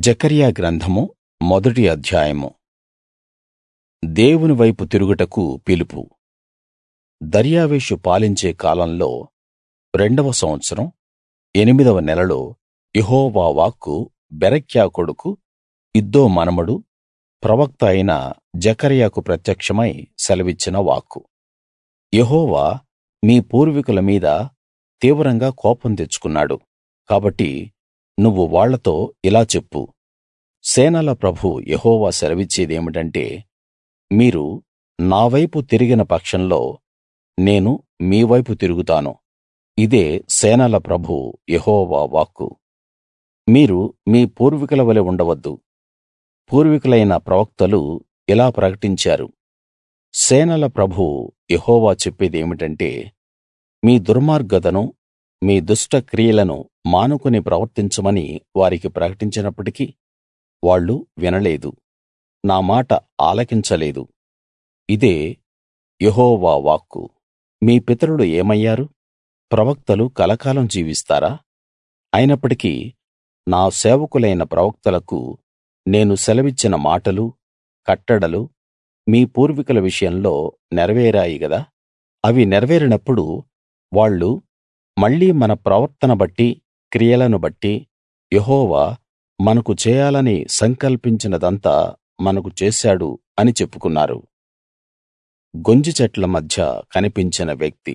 జెకర్యా గ్రంథము మొదటి అధ్యాయము దేవుని వైపు తిరుగుటకు పిలుపు దర్యావేషు పాలించే కాలంలో రెండవ సంవత్సరం ఎనిమిదవ నెలలో యెహోవా వాక్కు బెరక్యా కొడుకు ఇద్దో మనుమడు ప్రవక్త అయిన జెకర్యాకు ప్రత్యక్షమై సెలవిచ్చిన వాక్కు యెహోవా మీ పూర్వీకుల మీద తీవ్రంగా కోపం తెచ్చుకున్నాడు కాబట్టి నువ్వు వాళ్ళతో ఇలా చెప్పు సేనల ప్రభువు యెహోవా సెలవిచ్చేదేమిటంటే మీరు నా వైపు తిరిగిన పక్షంలో నేను మీ వైపు తిరుగుతాను ఇదే సేనల ప్రభువు యెహోవా వాక్కు మీరు మీ పూర్వీకుల వలె ఉండవద్దు పూర్వీకులైన ప్రవక్తలు ఇలా ప్రకటించారు సేనల ప్రభువు యెహోవా చెప్పేదేమిటంటే మీ దుర్మార్గతను మీ దుష్ట క్రియలను మానుకుని ప్రవర్తించమని వారికి ప్రకటించినప్పటికీ వాళ్ళు వినలేదు నా మాట ఆలకించలేదు ఇదే యెహోవా వాక్కు మీ పితరులు ఏమయ్యారు ప్రవక్తలు కలకాలం జీవిస్తారా అయినప్పటికీ నా సేవకులైన ప్రవక్తలకు నేను సెలవిచ్చిన మాటలు కట్టడలు మీ పూర్వీకుల విషయంలో నెరవేరాయి గదా అవి నెరవేరినప్పుడు వాళ్ళు మళ్ళీ మన ప్రవర్తన బట్టి క్రియలను బట్టి యెహోవా మనకు చేయాలని సంకల్పించినదంతా మనకు చేశాడు అని చెప్పుకున్నారు గొంజి చెట్ల మధ్య కనిపించిన వ్యక్తి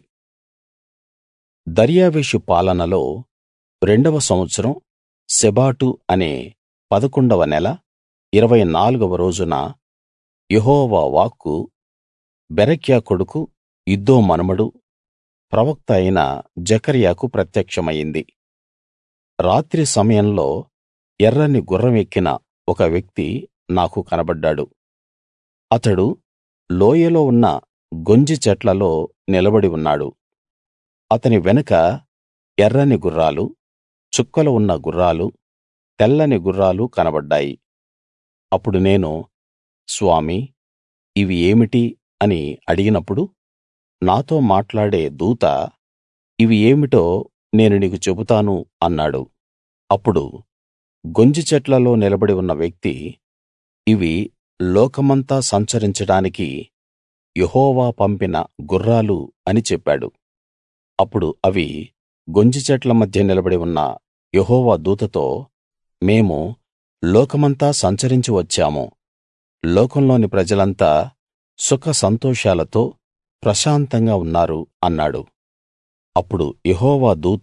దర్యావేషు పాలనలో రెండవ సంవత్సరం శెబాటు అనే పదకొండవ నెల ఇరవై నాలుగవ రోజున యెహోవా వాక్కు బెరక్యా కొడుకు ఇద్దో మనుమడు ప్రవక్త అయిన జెకర్యాకు ప్రత్యక్షమయింది రాత్రి సమయంలో ఎర్రని గుర్రం ఎక్కిన ఒక వ్యక్తి నాకు కనబడ్డాడు అతడు లోయలో ఉన్న గొంజి చెట్లలో నిలబడి ఉన్నాడు అతని వెనుక ఎర్రని గుర్రాలు చుక్కలు ఉన్న గుర్రాలు తెల్లని గుర్రాలు కనబడ్డాయి అప్పుడు నేను స్వామీ ఇవి ఏమిటి అని అడిగినప్పుడు నాతో మాట్లాడే దూత ఇవి ఏమిటో నేను నీకు చెబుతాను అన్నాడు అప్పుడు గొంజి చెట్లలో నిలబడి ఉన్న వ్యక్తి ఇవి లోకమంతా సంచరించడానికి యెహోవా పంపిన గుర్రాలు అని చెప్పాడు అప్పుడు అవి గొంజి చెట్ల మధ్య నిలబడి ఉన్న యెహోవా దూతతో మేము లోకమంతా సంచరించి వచ్చాము లోకంలోని ప్రజలంతా సుఖ సంతోషాలతో ప్రశాంతంగా ఉన్నారు అన్నాడు అప్పుడు యెహోవా దూత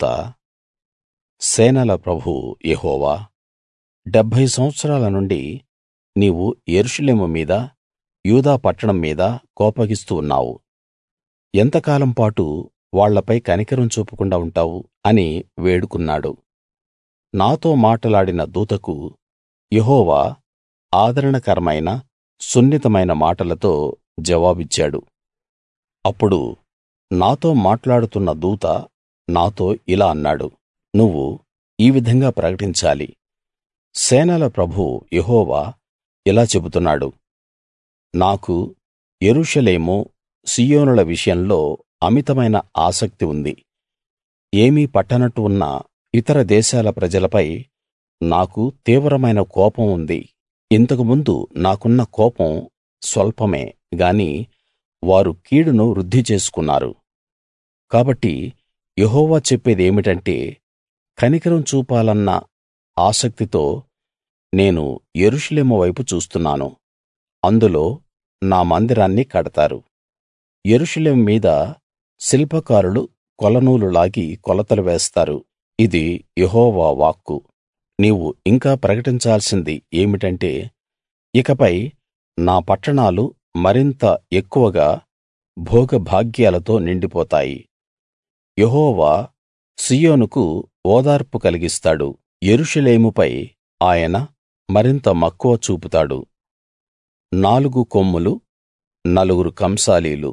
సేనల ప్రభువు యెహోవా డెబ్భై సంవత్సరాల నుండి నీవు యెరూషలేము మీద యూదా పట్టణం మీద కోపగిస్తూ ఉన్నావు ఎంతకాలం పాటు వాళ్ళపై కనికరం చూపకుండా ఉంటావు అని వేడుకున్నాడు నాతో మాటలాడిన దూతకు యెహోవా ఆదరణకరమైన సున్నితమైన మాటలతో జవాబిచ్చాడు అప్పుడు నాతో మాట్లాడుతున్న దూత నాతో ఇలా అన్నాడు నువ్వు ఈ విధంగా ప్రకటించాలి సేనల ప్రభువు యెహోవా ఇలా చెబుతున్నాడు నాకు యెరూషలేము సీయోనుల విషయంలో అమితమైన ఆసక్తి ఉంది ఏమీ పట్టనట్టు ఉన్న ఇతర దేశాల ప్రజలపై నాకు తీవ్రమైన కోపం ఉంది ఇంతకు ముందు నాకున్న కోపం స్వల్పమే గాని వారు కీడును వృద్ధి చేసుకున్నారు కాబట్టి యెహోవా చెప్పేదేమిటంటే కనికరం చూపాలన్న ఆసక్తితో నేను యెరూషలేము వైపు చూస్తున్నాను అందులో నా మందిరాన్ని కడతారు యెరూషలేము మీద శిల్పకారులు కొలనూలు లాగి కొలతలు వేస్తారు ఇది యెహోవా వాక్కు నీవు ఇంకా ప్రకటించాల్సింది ఏమిటంటే ఇకపై నా పట్టణాలు మరింత ఎక్కువగా భోగభాగ్యాలతో నిండిపోతాయి యెహోవా సీయోనుకు ఓదార్పు కలిగిస్తాడు యెరూషలేముపై ఆయన మరింత మక్కువ చూపుతాడు నాలుగు కొమ్ములు నలుగురు కంసాలీలు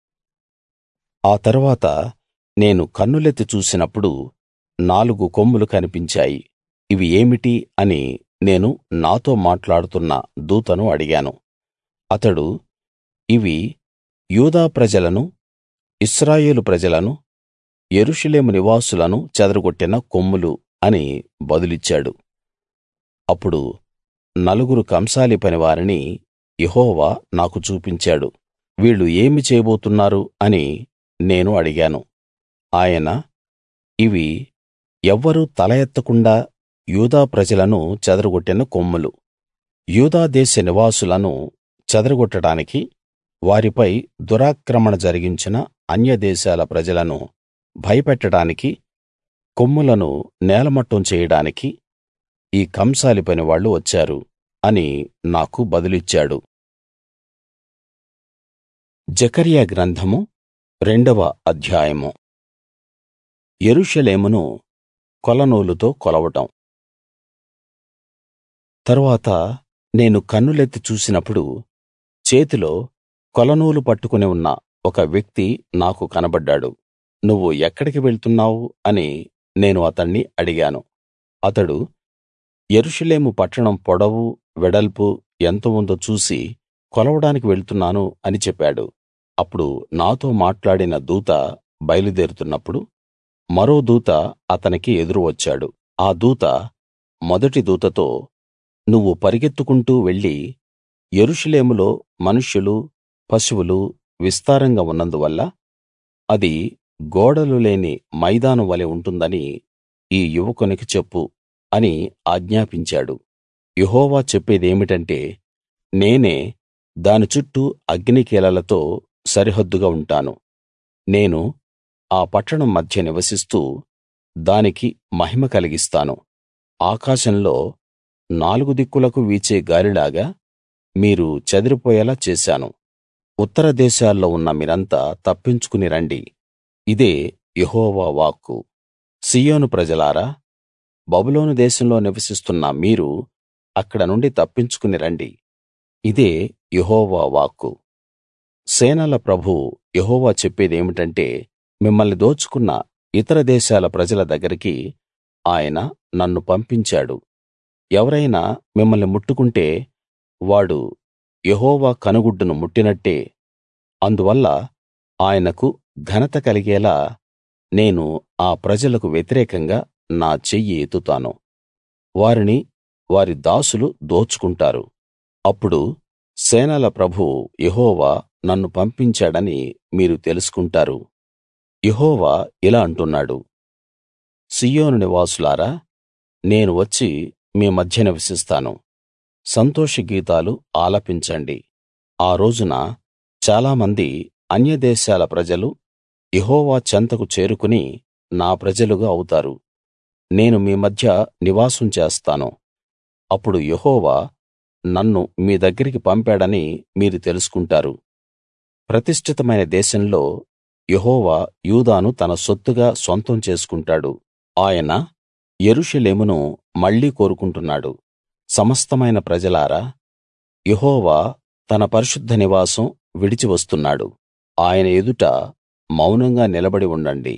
ఆ తరువాత నేను కన్నులెత్తి చూసినప్పుడు నాలుగు కొమ్ములు కనిపించాయి ఇవి ఏమిటి అని నేను నాతో మాట్లాడుతున్న దూతను అడిగాను అతడు ఇవి యూదా ప్రజలను ఇశ్రాయేలు ప్రజలను యెరూషలేము నివాసులను చెదరగొట్టిన కొమ్ములు అని బదులిచ్చాడు అప్పుడు నలుగురు కంసాలి పనివారిని యెహోవా నాకు చూపించాడు వీళ్ళు ఏమి చేయబోతున్నారు అని నేను అడిగాను ఆయన ఇవి ఎవ్వరూ తల ఎత్తకుండా యూదా ప్రజలను చెదరగొట్టిన కొమ్ములు యూదా దేశ నివాసులను చెదరగొట్టడానికి వారిపై దురాక్రమణ జరిగించిన అన్యదేశాల ప్రజలను భయపెట్టడానికి కొమ్ములను నేలమట్టం చేయడానికి ఈ కంసాలి పనివాళ్ళు వచ్చారు అని నాకు బదులిచ్చాడు జెకర్యా గ్రంథము రెండవ అధ్యాయము యెరూషలేమును కొలనూలుతో కొలవడం తరువాత నేను కన్నులెత్తి చూసినప్పుడు చేతిలో కొలనూలు పట్టుకుని ఉన్న ఒక వ్యక్తి నాకు కనబడ్డాడు నువ్వు ఎక్కడికి వెళ్తున్నావు అని నేను అతణ్ణి అడిగాను అతడు యెరూషలేము పట్టణం పొడవు వెడల్పు ఎంత ఉందో చూసి కొలవడానికి వెళ్తున్నాను అని చెప్పాడు అప్పుడు నాతో మాట్లాడిన దూత బయలుదేరుతున్నప్పుడు మరో దూత అతనికి ఎదురు వచ్చాడు ఆ దూత మొదటి దూతతో నువ్వు పరిగెత్తుకుంటూ వెళ్లి యెరూషలేములో మనుష్యులు పశువులు విస్తారంగా ఉన్నందువల్ల అది గోడలు లేని మైదానం వలె ఉంటుందని ఈ యువకునికి చెప్పు అని ఆజ్ఞాపించాడు యెహోవా చెప్పేదేమిటంటే నేనే దాని చుట్టూ అగ్నికీలలతో సరిహద్దుగా ఉంటాను నేను ఆ పట్టణం మధ్య నివసిస్తూ దానికి మహిమ కలిగిస్తాను ఆకాశంలో నాలుగు దిక్కులకు వీచే గాలిలాగా మీరు చెదిరిపోయేలా చేశాను ఉత్తర దేశాల్లో ఉన్న మీరంతా తప్పించుకుని రండి ఇదే యెహోవా వాక్కు సీయోను ప్రజలారా బబులోను దేశంలో నివసిస్తున్న మీరు అక్కడ నుండి తప్పించుకుని రండి ఇదే యెహోవా వాక్కు సేనల ప్రభువు యెహోవా చెప్పేదేమిటంటే మిమ్మల్ని దోచుకున్న ఇతర దేశాల ప్రజల దగ్గరికి ఆయన నన్ను పంపించాడు ఎవరైనా మిమ్మల్ని ముట్టుకుంటే వాడు యెహోవా కనుగుడ్డును ముట్టినట్టే అందువల్ల ఆయనకు ఘనత కలిగేలా నేను ఆ ప్రజలకు వ్యతిరేకంగా నా చెయ్యి ఎత్తుతాను వారిని వారి దాసులు దోచుకుంటారు అప్పుడు సేనల ప్రభువు యెహోవా నన్ను పంపించాడని మీరు తెలుసుకుంటారు యెహోవా ఇలా అంటున్నాడు సీయోను నివాసులారా నేను వచ్చి మీ మధ్య నివసిస్తాను సంతోష గీతాలు ఆలపించండి ఆ రోజున చాలామంది అన్యదేశాల ప్రజలు యెహోవా చెంతకు చేరుకుని నా ప్రజలుగా అవుతారు నేను మీ మధ్య నివాసం చేస్తాను అప్పుడు యెహోవా నన్ను మీ దగ్గరికి పంపాడని మీరు తెలుసుకుంటారు ప్రతిష్ఠితమైన దేశంలో యెహోవా యూదాను తన సొత్తుగా సొంతం చేసుకుంటాడు ఆయన యెరూషలేమును మళ్ళీ కోరుకుంటున్నాడు సమస్తమైన ప్రజలారా యెహోవా తన పరిశుద్ధ నివాసం విడిచి వస్తున్నాడు ఆయన ఎదుట మౌనంగా నిలబడి ఉండండి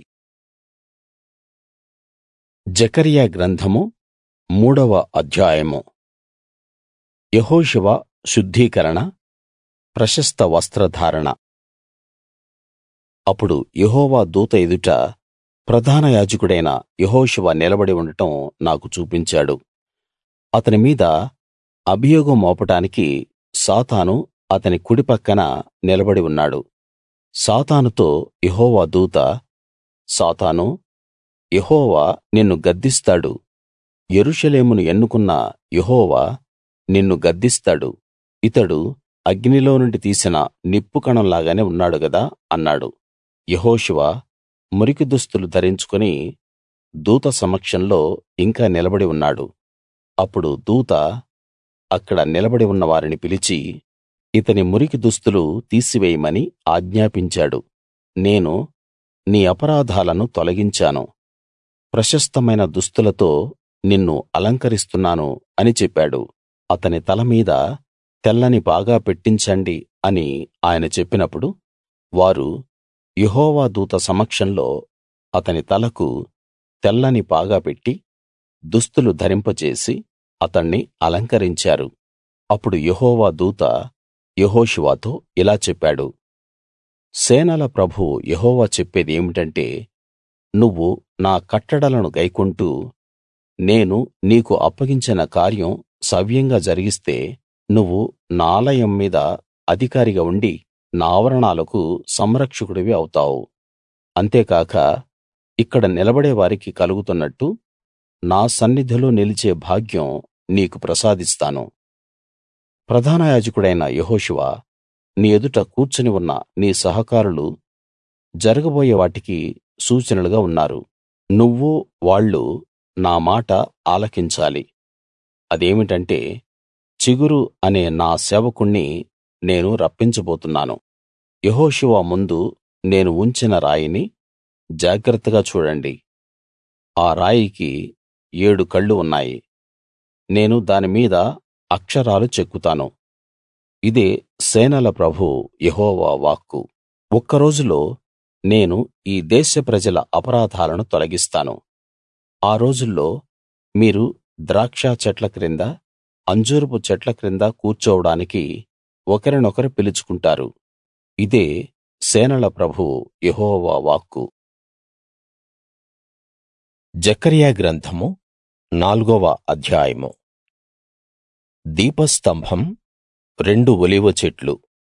జెకర్యా గ్రంథము మూడవ అధ్యాయము యెహోషువ శుద్ధీకరణ ప్రశస్త వస్త్రధారణ అప్పుడు యెహోవా దూత ఎదుట ప్రధాన యాజకుడైన యెహోషువ నిలబడి ఉండటం నాకు చూపించాడు అతని మీద అభియోగం మోపడానికి సాతాను అతని కుడి పక్కన నిలబడి ఉన్నాడు సాతానుతో యెహోవా దూత సాతానూ యెహోవా నిన్ను గద్దిస్తాడు యెరూషలేమును ఎన్నుకున్న యెహోవా నిన్ను గద్దిస్తాడు ఇతడు అగ్నిలో నుండి తీసిన నిప్పు కణం లాగానే ఉన్నాడు గదా అన్నాడు యెహోషువ మురికి దుస్తులు ధరించుకుని దూత సమక్షంలో ఇంకా నిలబడి ఉన్నాడు అప్పుడు దూత అక్కడ నిలబడి ఉన్న వారిని పిలిచి ఇతని మురికి దుస్తులు తీసివేయమని ఆజ్ఞాపించాడు నేను నీ అపరాధాలను తొలగించాను ప్రశస్తమైన దుస్తులతో నిన్ను అలంకరిస్తున్నాను అని చెప్పాడు అతని తల మీద తెల్లని పాగా పెట్టించండి అని ఆయన చెప్పినప్పుడు వారు యెహోవా దూత సమక్షంలో అతని తలకు తెల్లని పాగా పెట్టి దుస్తులు ధరింపజేసి అతణ్ణి అలంకరించారు అప్పుడు యెహోవా దూత యెహోషువతో ఇలా చెప్పాడు సేనల ప్రభువు యెహోవా చెప్పేది ఏమిటంటే నువ్వు నా కట్టడలను గైకొంటూ నేను నీకు అప్పగించిన కార్యం సవ్యంగా జరిగిస్తే నువ్వు నా ఆలయం మీద అధికారిగా ఉండి నా ఆవరణాలకు సంరక్షకుడివి అవుతావు అంతేకాక ఇక్కడ నిలబడే వారికి కలుగుతున్నట్టు నా సన్నిధిలో నిలిచే భాగ్యం నీకు ప్రసాదిస్తాను ప్రధాన యాజకుడైన యెహోషువ నీ ఎదుట కూర్చుని ఉన్న నీ సహకారులు జరగబోయే వాటికి సూచనలుగా ఉన్నారు నువ్వు వాళ్ళు నా మాట ఆలకించాలి అదేమిటంటే చిగురు అనే నా సేవకుణ్ణి నేను రప్పించబోతున్నాను యెహోషువ ముందు నేను ఉంచిన రాయిని జాగ్రత్తగా చూడండి ఆ రాయికి ఏడు కళ్ళు ఉన్నాయి నేను దాని మీద అక్షరాలు చెక్కుతాను ఇదే సేనల ప్రభువు యెహోవా వాక్కు ఒక్క రోజులో నేను ఈ దేశ ప్రజల అపరాధాలను తొలగిస్తాను ఆ రోజుల్లో మీరు ద్రాక్ష చెట్ల క్రింద అంజూరపు చెట్ల క్రింద కూర్చోవడానికి ఒకరినొకరు పిలుచుకుంటారు ఇదే సేనల ప్రభువు యెహోవా వాక్కు జెకర్యా గ్రంథము నాల్గవ అధ్యాయము దీపస్తంభం రెండు ఒలీవ చెట్లు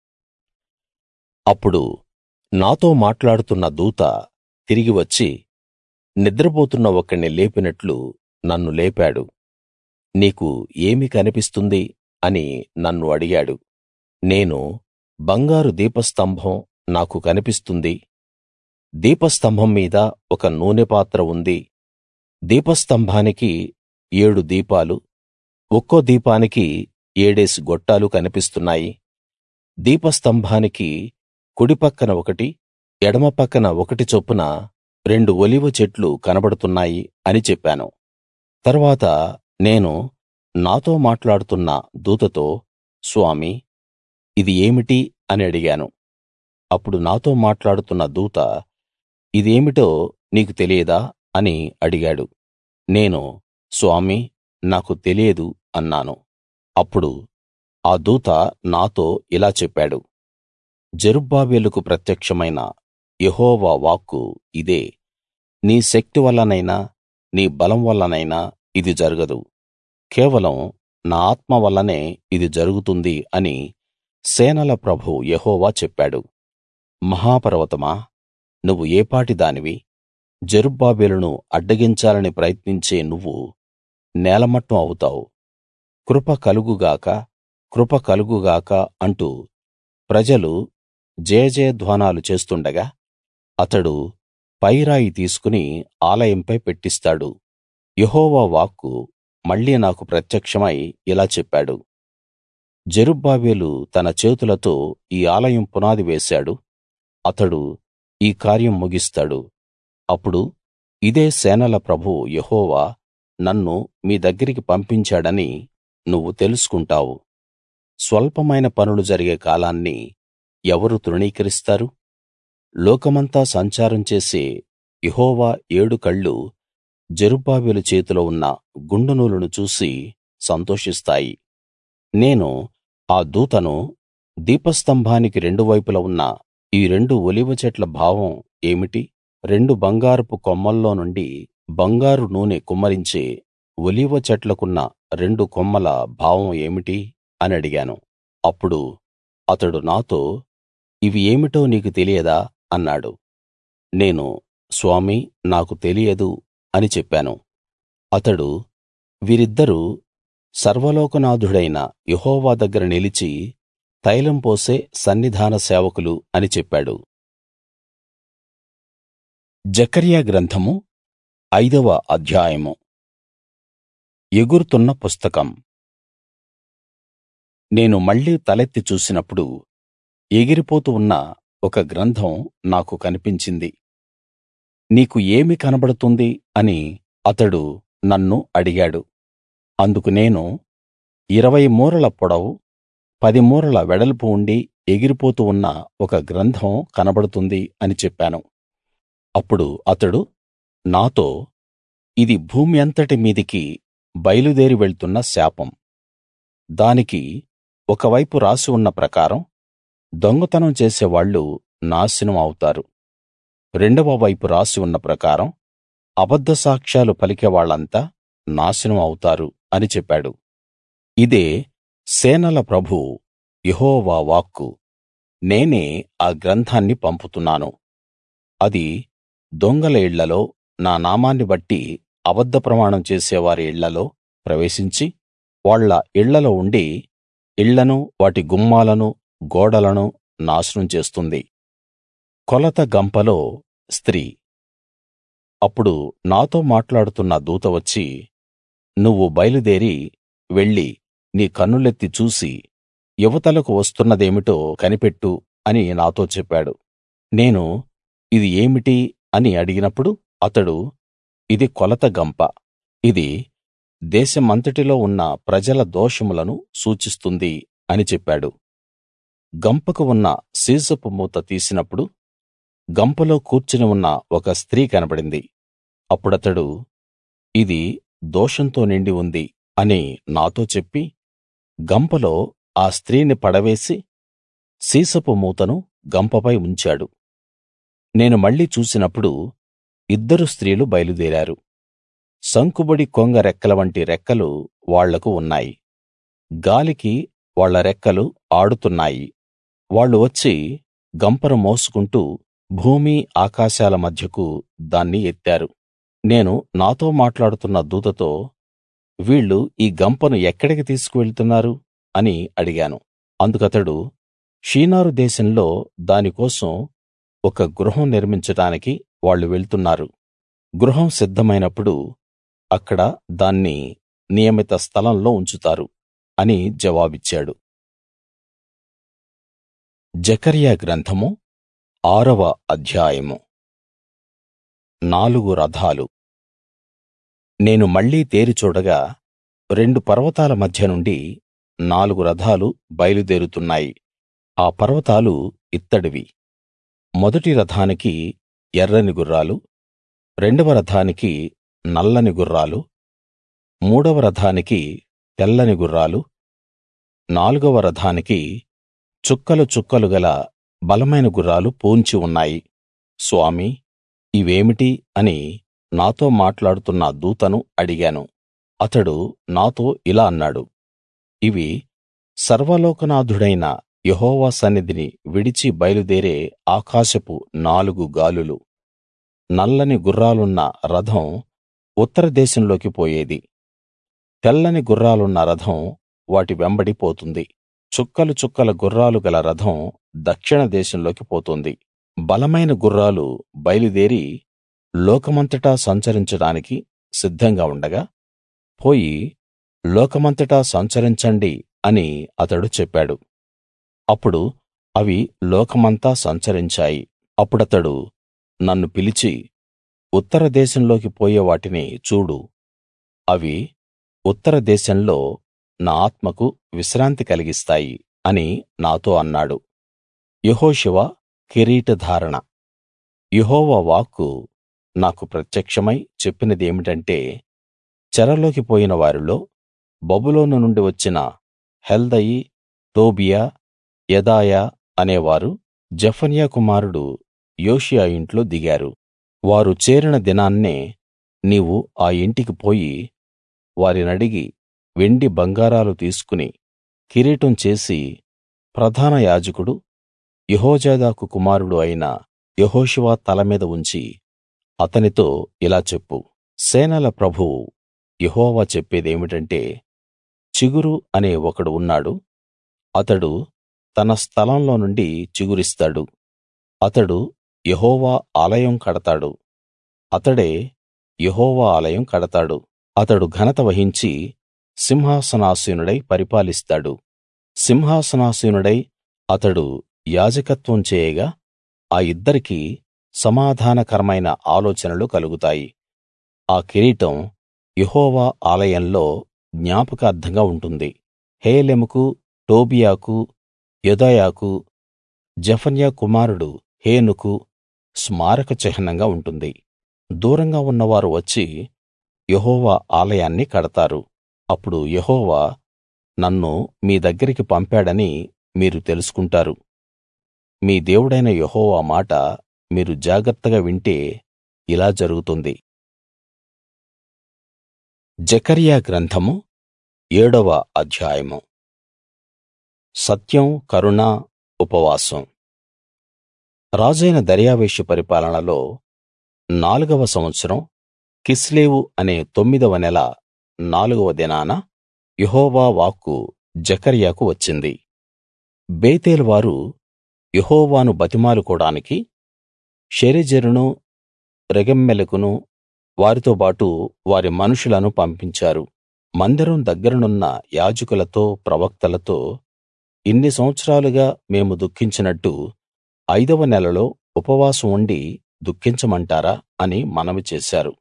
అప్పుడు నాతో మాట్లాడుతున్న దూత తిరిగి వచ్చి నిద్రపోతున్న ఒకణ్ణి లేపినట్లు నన్ను లేపాడు నీకు ఏమి కనిపిస్తుంది అని నన్ను అడిగాడు నేను బంగారు దీపస్తంభం నాకు కనిపిస్తుంది దీపస్తంభం మీద ఒక నూనె పాత్ర ఉంది దీపస్తంభానికి ఏడు దీపాలు ఒక్కో దీపానికి ఏడేసి గొట్టాలు కనిపిస్తున్నాయి దీపస్తంభానికి కుడి పక్కన ఒకటి ఎడమ పక్కన ఒకటి చొప్పున రెండు ఒలీవ చెట్లు కనబడుతున్నాయి అని చెప్పాను తరువాత నేను నాతో మాట్లాడుతున్న దూతతో స్వామీ ఇది ఏమిటి అని అడిగాను అప్పుడు నాతో మాట్లాడుతున్న దూత ఇదేమిటో నీకు తెలియదా అని అడిగాడు నేను స్వామీ నాకు తెలియదు అన్నాను అప్పుడు ఆ దూత నాతో ఇలా చెప్పాడు జెరుబ్బాబెలుకు ప్రత్యక్షమైన యెహోవా వాక్కు ఇదే నీ శక్తి వల్లనైనా నీ బలం వల్లనైనా ఇది జరగదు కేవలం నా ఆత్మ వల్లనే ఇది జరుగుతుంది అని సేనల ప్రభువు యెహోవా చెప్పాడు మహాపర్వతమా నువ్వు ఏపాటి దానివి జెరుబ్బాబెలును అడ్డగించాలని ప్రయత్నించే నువ్వు నేలమట్టం అవుతావు కృప కలుగుగాక కృప కలుగుగాక అంటూ ప్రజలు జయజయధ్వానాలు చేస్తుండగా అతడు పైరాయి తీసుకుని ఆలయంపై పెట్టిస్తాడు యెహోవా వాక్కు మళ్ళీ నాకు ప్రత్యక్షమై ఇలా చెప్పాడు జెరుబ్బాబెలు తన చేతులతో ఈ ఆలయం పునాది వేశాడు అతడు ఈ కార్యం ముగిస్తాడు అప్పుడు ఇదే సేనల ప్రభువు యెహోవా నన్ను మీ దగ్గరికి పంపించాడని నువ్వు తెలుసుకుంటావు స్వల్పమైన పనులు జరిగే కాలాన్ని ఎవరు తృణీకరిస్తారు లోకమంతా సంచారం చేసే యెహోవా ఏడు కళ్ళు జెరుబ్బాబెలు చేతిలో ఉన్న గుండు నూలును చూసి సంతోషిస్తాయి నేను ఆ దూతను దీపస్తంభానికి రెండు వైపులా ఉన్న ఈ రెండు ఒలీవ చెట్ల భావం ఏమిటి రెండు బంగారపు కొమ్మల్లో నుండి బంగారు నూనె కుమ్మరించే ఒలీవ చెట్లకున్న రెండు కొమ్మల భావం ఏమిటి అని అడిగాను అప్పుడు అతడు నాతో ఇవి ఏమిటో నీకు తెలియదా అన్నాడు నేను స్వామీ నాకు తెలియదు అని చెప్పాను అతడు వీరిద్దరూ సర్వలోకనాథుడైన యెహోవా దగ్గర నిలిచి తైలం పోసే సన్నిధాన సేవకులు అని చెప్పాడు జకర్యా గ్రంథము ఐదవ అధ్యాయము ఎగురుతున్న పుస్తకం నేను మళ్ళీ తలెత్తి చూసినప్పుడు ఎగిరిపోతూ ఉన్న ఒక గ్రంథం నాకు కనిపించింది నీకు ఏమి కనబడుతుంది అని అతడు నన్ను అడిగాడు అందుకు నేను ఇరవై మూరల పొడవు పది మూరల వెడల్పు ఉండి ఎగిరిపోతూ ఉన్న ఒక గ్రంథం కనబడుతుంది అని చెప్పాను అప్పుడు అతడు నాతో ఇది భూమి అంతటి మీదికి బయలుదేరి వెళ్తున్న శాపం దానికి ఒక వైపు రాసి ఉన్న ప్రకారం దొంగతనం చేసేవాళ్ళు నాశనం అవుతారు రెండవ వైపు రాసి ఉన్న ప్రకారం అబద్ధ సాక్ష్యాలు పలికే వాళ్ళంతా నాశనం అవుతారు అని చెప్పాడు ఇదే సేనల ప్రభువు యెహోవా వాక్కు నేనే ఆ గ్రంథాన్ని పంపుతున్నాను అది దొంగల ఇళ్ళలో నా నామాన్ని బట్టి అబద్ధ ప్రమాణం చేసేవారి ఇళ్ళలో ప్రవేశించి వాళ్ళ ఇళ్ళలో ఉండి ఇళ్ళను వాటి గుమ్మాలను గోడలను నాశనం చేస్తుంది కొలత గంపలో స్త్రీ అప్పుడు నాతో మాట్లాడుతున్న దూత వచ్చి నువ్వు బయలుదేరి వెళ్లి నీ కన్నులెత్తి చూసి ఇవతలకు వస్తున్నదేమిటో కనిపెట్టు అని నాతో చెప్పాడు నేను ఇది ఏమిటి అని అడిగినప్పుడు అతడు ఇది కొలత గంప ఇది దేశమంతటిలో ఉన్న ప్రజల దోషములను సూచిస్తుంది అని చెప్పాడు గంపకు ఉన్న సీసపు మూత తీసినప్పుడు గంపలో కూర్చుని ఉన్న ఒక స్త్రీ కనబడింది అప్పుడతడు ఇది దోషంతో నిండి ఉంది అని నాతో చెప్పి గంపలో ఆ స్త్రీని పడవేసి సీసపు మూతను గంపపై ఉంచాడు నేను మళ్ళీ చూసినప్పుడు ఇద్దరు స్త్రీలు బయలుదేరారు సంకుబుడి కొంగ రెక్కల వంటి రెక్కలు వాళ్లకు ఉన్నాయి గాలికి వాళ్ళ రెక్కలు ఆడుతున్నాయి వాళ్ళు వచ్చి గంపను మోసుకుంటూ భూమి ఆకాశాల మధ్యకు దాన్ని ఎత్తారు నేను నాతో మాట్లాడుతున్న దూతతో వీళ్ళు ఈ గంపను ఎక్కడికి తీసుకువెళ్తున్నారు అని అడిగాను అందుకతడు షీనారు దేశంలో దాని కోసం ఒక గృహం నిర్మించడానికి వాళ్ళు వెళ్తున్నారు గృహం సిద్ధమైనప్పుడు అక్కడ దాన్ని నియమిత స్థలంలో ఉంచుతారు అని జవాబిచ్చాడు జెకర్యా గ్రంథము ఆరవ అధ్యాయము నాలుగు రథాలు నేను మళ్ళీ తేరి చూడగా రెండు పర్వతాల మధ్య నుండి నాలుగు రథాలు బయలుదేరుతున్నాయి ఆ పర్వతాలు ఇత్తడివి మొదటి రథానికి ఎర్రని గుర్రాలు రెండవ రథానికి నల్లని గుర్రాలు మూడవ రథానికి తెల్లని గుర్రాలు నాలుగవ రథానికి చుక్కలు చుక్కలు గల బలమైన గుర్రాలు పూన్చి ఉన్నాయి స్వామీ ఇవేమిటి అని నాతో మాట్లాడుతున్న దూతను అడిగాను అతడు నాతో ఇలా అన్నాడు ఇవి సర్వలోకనాథుడైన యెహోవా సన్నిధిని విడిచి బయలుదేరే ఆకాశపు నాలుగు గాలులు నల్లని గుర్రాలున్న రథం ఉత్తర దేశంలోకి పోయేది తెల్లని గుర్రాలున్న రథం వాటి వెంబడి పోతుంది చుక్కలు చుక్కల గుర్రాలు గల రథం దక్షిణ దేశంలోకి పోతుంది బలమైన గుర్రాలు బయలుదేరి లోకమంతటా సంచరించడానికి సిద్ధంగా ఉండగా పోయి లోకమంతటా సంచరించండి అని అతడు చెప్పాడు అప్పుడు అవి లోకమంతా సంచరించాయి అప్పుడతడు నన్ను పిలిచి ఉత్తర దేశంలోకి పోయే వాటిని చూడు అవి ఉత్తర దేశంలో నా ఆత్మకు విశ్రాంతి కలిగిస్తాయి అని నాతో అన్నాడు యెహోషువ కిరీటధారణ యెహోవా వాక్కు నాకు ప్రత్యక్షమై చెప్పినదేమిటంటే చెరలోకి పోయిన వారిలో బబులోను నుండి వచ్చిన హెల్దయి టోబియా యెదాయా అనేవారు జెఫన్యా కుమారుడు యోషియా ఇంట్లో దిగారు వారు చేరిన దినాన్నే నీవు ఆ ఇంటికి పోయి వారినడిగి వెండి బంగారాలు తీసుకుని కిరీటం చేసి ప్రధాన యాజకుడు యెహోజాదాకు కుమారుడు అయిన యెహోషువ తల మీద ఉంచి అతనితో ఇలా చెప్పు సేనల ప్రభువు యెహోవా చెప్పేదేమిటంటే చిగురు అనే ఒకడు ఉన్నాడు అతడు తన స్థలంలో నుండి చిగురిస్తాడు అతడు యెహోవా ఆలయం కడతాడు అతడే యెహోవా ఆలయం కడతాడు అతడు ఘనత వహించి సింహాసనాసీనుడై పరిపాలిస్తాడు సింహాసనాసీనుడై అతడు యాజకత్వం చేయగా ఆ ఇద్దరికీ సమాధానకరమైన ఆలోచనలు కలుగుతాయి ఆ కిరీటం యెహోవా ఆలయంలో జ్ఞాపకార్థంగా ఉంటుంది హేలెముకు టోబీయాకు యెదాయాకు జెఫన్యా కుమారుడు హేనుకు స్మారక చిహ్నంగా ఉంటుంది దూరంగా ఉన్నవారు వచ్చి యెహోవా ఆలయాన్ని కడతారు అప్పుడు యెహోవా నన్ను మీ దగ్గరికి పంపాడని మీరు తెలుసుకుంటారు మీ దేవుడైన యెహోవా మాట మీరు జాగ్రత్తగా వింటే ఇలా జరుగుతుంది జెకర్యా గ్రంథము ఏడవ అధ్యాయము సత్యం కరుణ ఉపవాసం రాజైన దర్యావేషు పరిపాలనలో నాలుగవ సంవత్సరం కిస్లేవు అనే తొమ్మిదవ నెల నాలుగవ దినాన యెహోవా వాక్కు జెకర్యాకు వచ్చింది బేతేలు వారు యెహోవాను బతిమాలుకోడానికి షెరెజెరును రెగెమ్మెలెకును వారితోబాటు వారి మనుషులను పంపించారు మందిరం దగ్గరనున్న యాజకులతో ప్రవక్తలతో ఇన్ని సంవత్సరాలుగా మేము దుఃఖించినట్టు ఐదవ నెలలో ఉపవాసం ఉండి దుఃఖించమంటారా అని మనవి చేశారు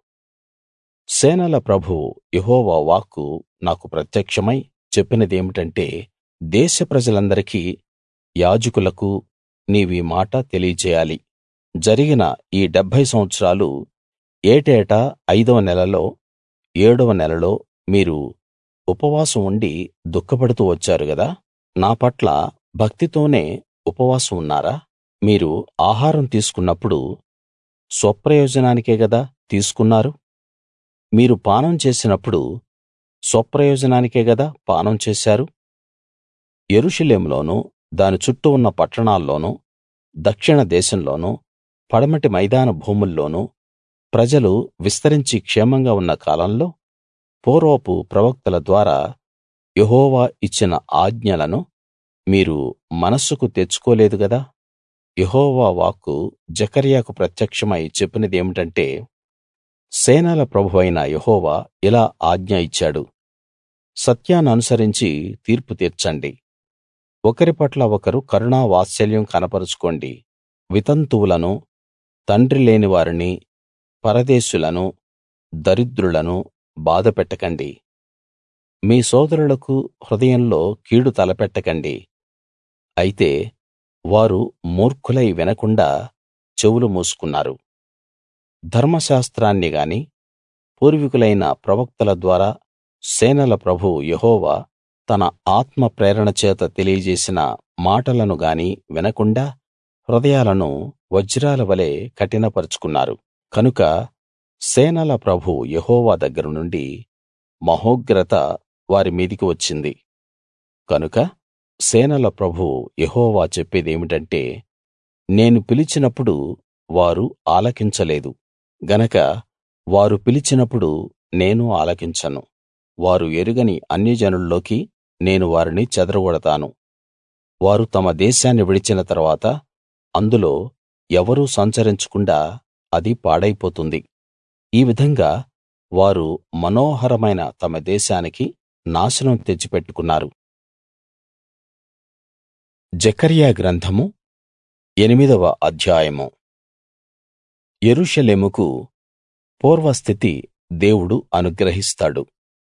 సేనల ప్రభువు యెహోవా వాక్కు నాకు ప్రత్యక్షమై చెప్పినదేమిటంటే దేశ ప్రజలందరికీ యాజకులకు నీవీ మాట తెలియచేయాలి జరిగిన ఈ డెబ్భై సంవత్సరాలు ఏటేటా ఐదవ నెలలో ఏడవ నెలలో మీరు ఉపవాసం ఉండి దుఃఖపడుతూ వచ్చారు గదా నా పట్ల భక్తితోనే ఉపవాసం ఉన్నారా మీరు ఆహారం తీసుకున్నప్పుడు స్వప్రయోజనానికే గదా తీసుకున్నారు మీరు పానం చేసినప్పుడు స్వప్రయోజనానికే గదా పానం చేశారు యెరూషలేములోనూ దాని చుట్టూ ఉన్న పట్టణాల్లోనూ దక్షిణ దేశంలోనూ పడమటి మైదాన భూముల్లోనూ ప్రజలు విస్తరించి క్షేమంగా ఉన్న కాలంలో పూర్వపు ప్రవక్తల ద్వారా యెహోవా ఇచ్చిన ఆజ్ఞలను మీరు మనస్సుకు తెచ్చుకోలేదు గదా యెహోవా వాక్కు జెకర్యాకు ప్రత్యక్షమై చెప్పినదేమిటంటే సేనల ప్రభువైన యెహోవా ఇలా ఆజ్ఞ ఇచ్చాడు సత్యాన్ననుసరించి తీర్పు తీర్చండి ఒకరి పట్ల ఒకరు కరుణా వాత్సల్యం కనపరుచుకోండి వితంతువులను తండ్రి లేని వారిని పరదేశులను దరిద్రులను బాధపెట్టకండి మీ సోదరులకు హృదయంలో కీడు తలపెట్టకండి అయితే వారు మూర్ఖులై వినకుండా చెవులు మూసుకున్నారు ధర్మశాస్త్రాన్ని గాని పూర్వీకులైన ప్రవక్తల ద్వారా సేనల ప్రభువు యెహోవా తన ఆత్మ ప్రేరణ చేత తెలియజేసిన మాటలను గాని వినకుండా హృదయాలను వజ్రాల వలె కఠినపరుచుకున్నారు కనుక సేనల ప్రభువు యెహోవా దగ్గర నుండి మహోగ్రత వారి మీదికి వచ్చింది కనుక సేనల ప్రభువు యెహోవా చెప్పేదేమిటంటే నేను పిలిచినప్పుడు వారు ఆలకించలేదు గనక వారు పిలిచినప్పుడు నేను ఆలకించను వారు ఎరుగని అన్యజనుల్లోకి నేను వారిని చెదరగొడతాను వారు తమ దేశాన్ని విడిచిన తరువాత అందులో ఎవరూ సంచరించకుండా అది పాడైపోతుంది ఈ విధంగా వారు మనోహరమైన తమ దేశానికి నాశనం తెచ్చిపెట్టుకున్నారు జెకర్యా గ్రంథము ఎనిమిదవ అధ్యాయము యెరూషలేముకు పూర్వస్థితి దేవుడు అనుగ్రహిస్తాడు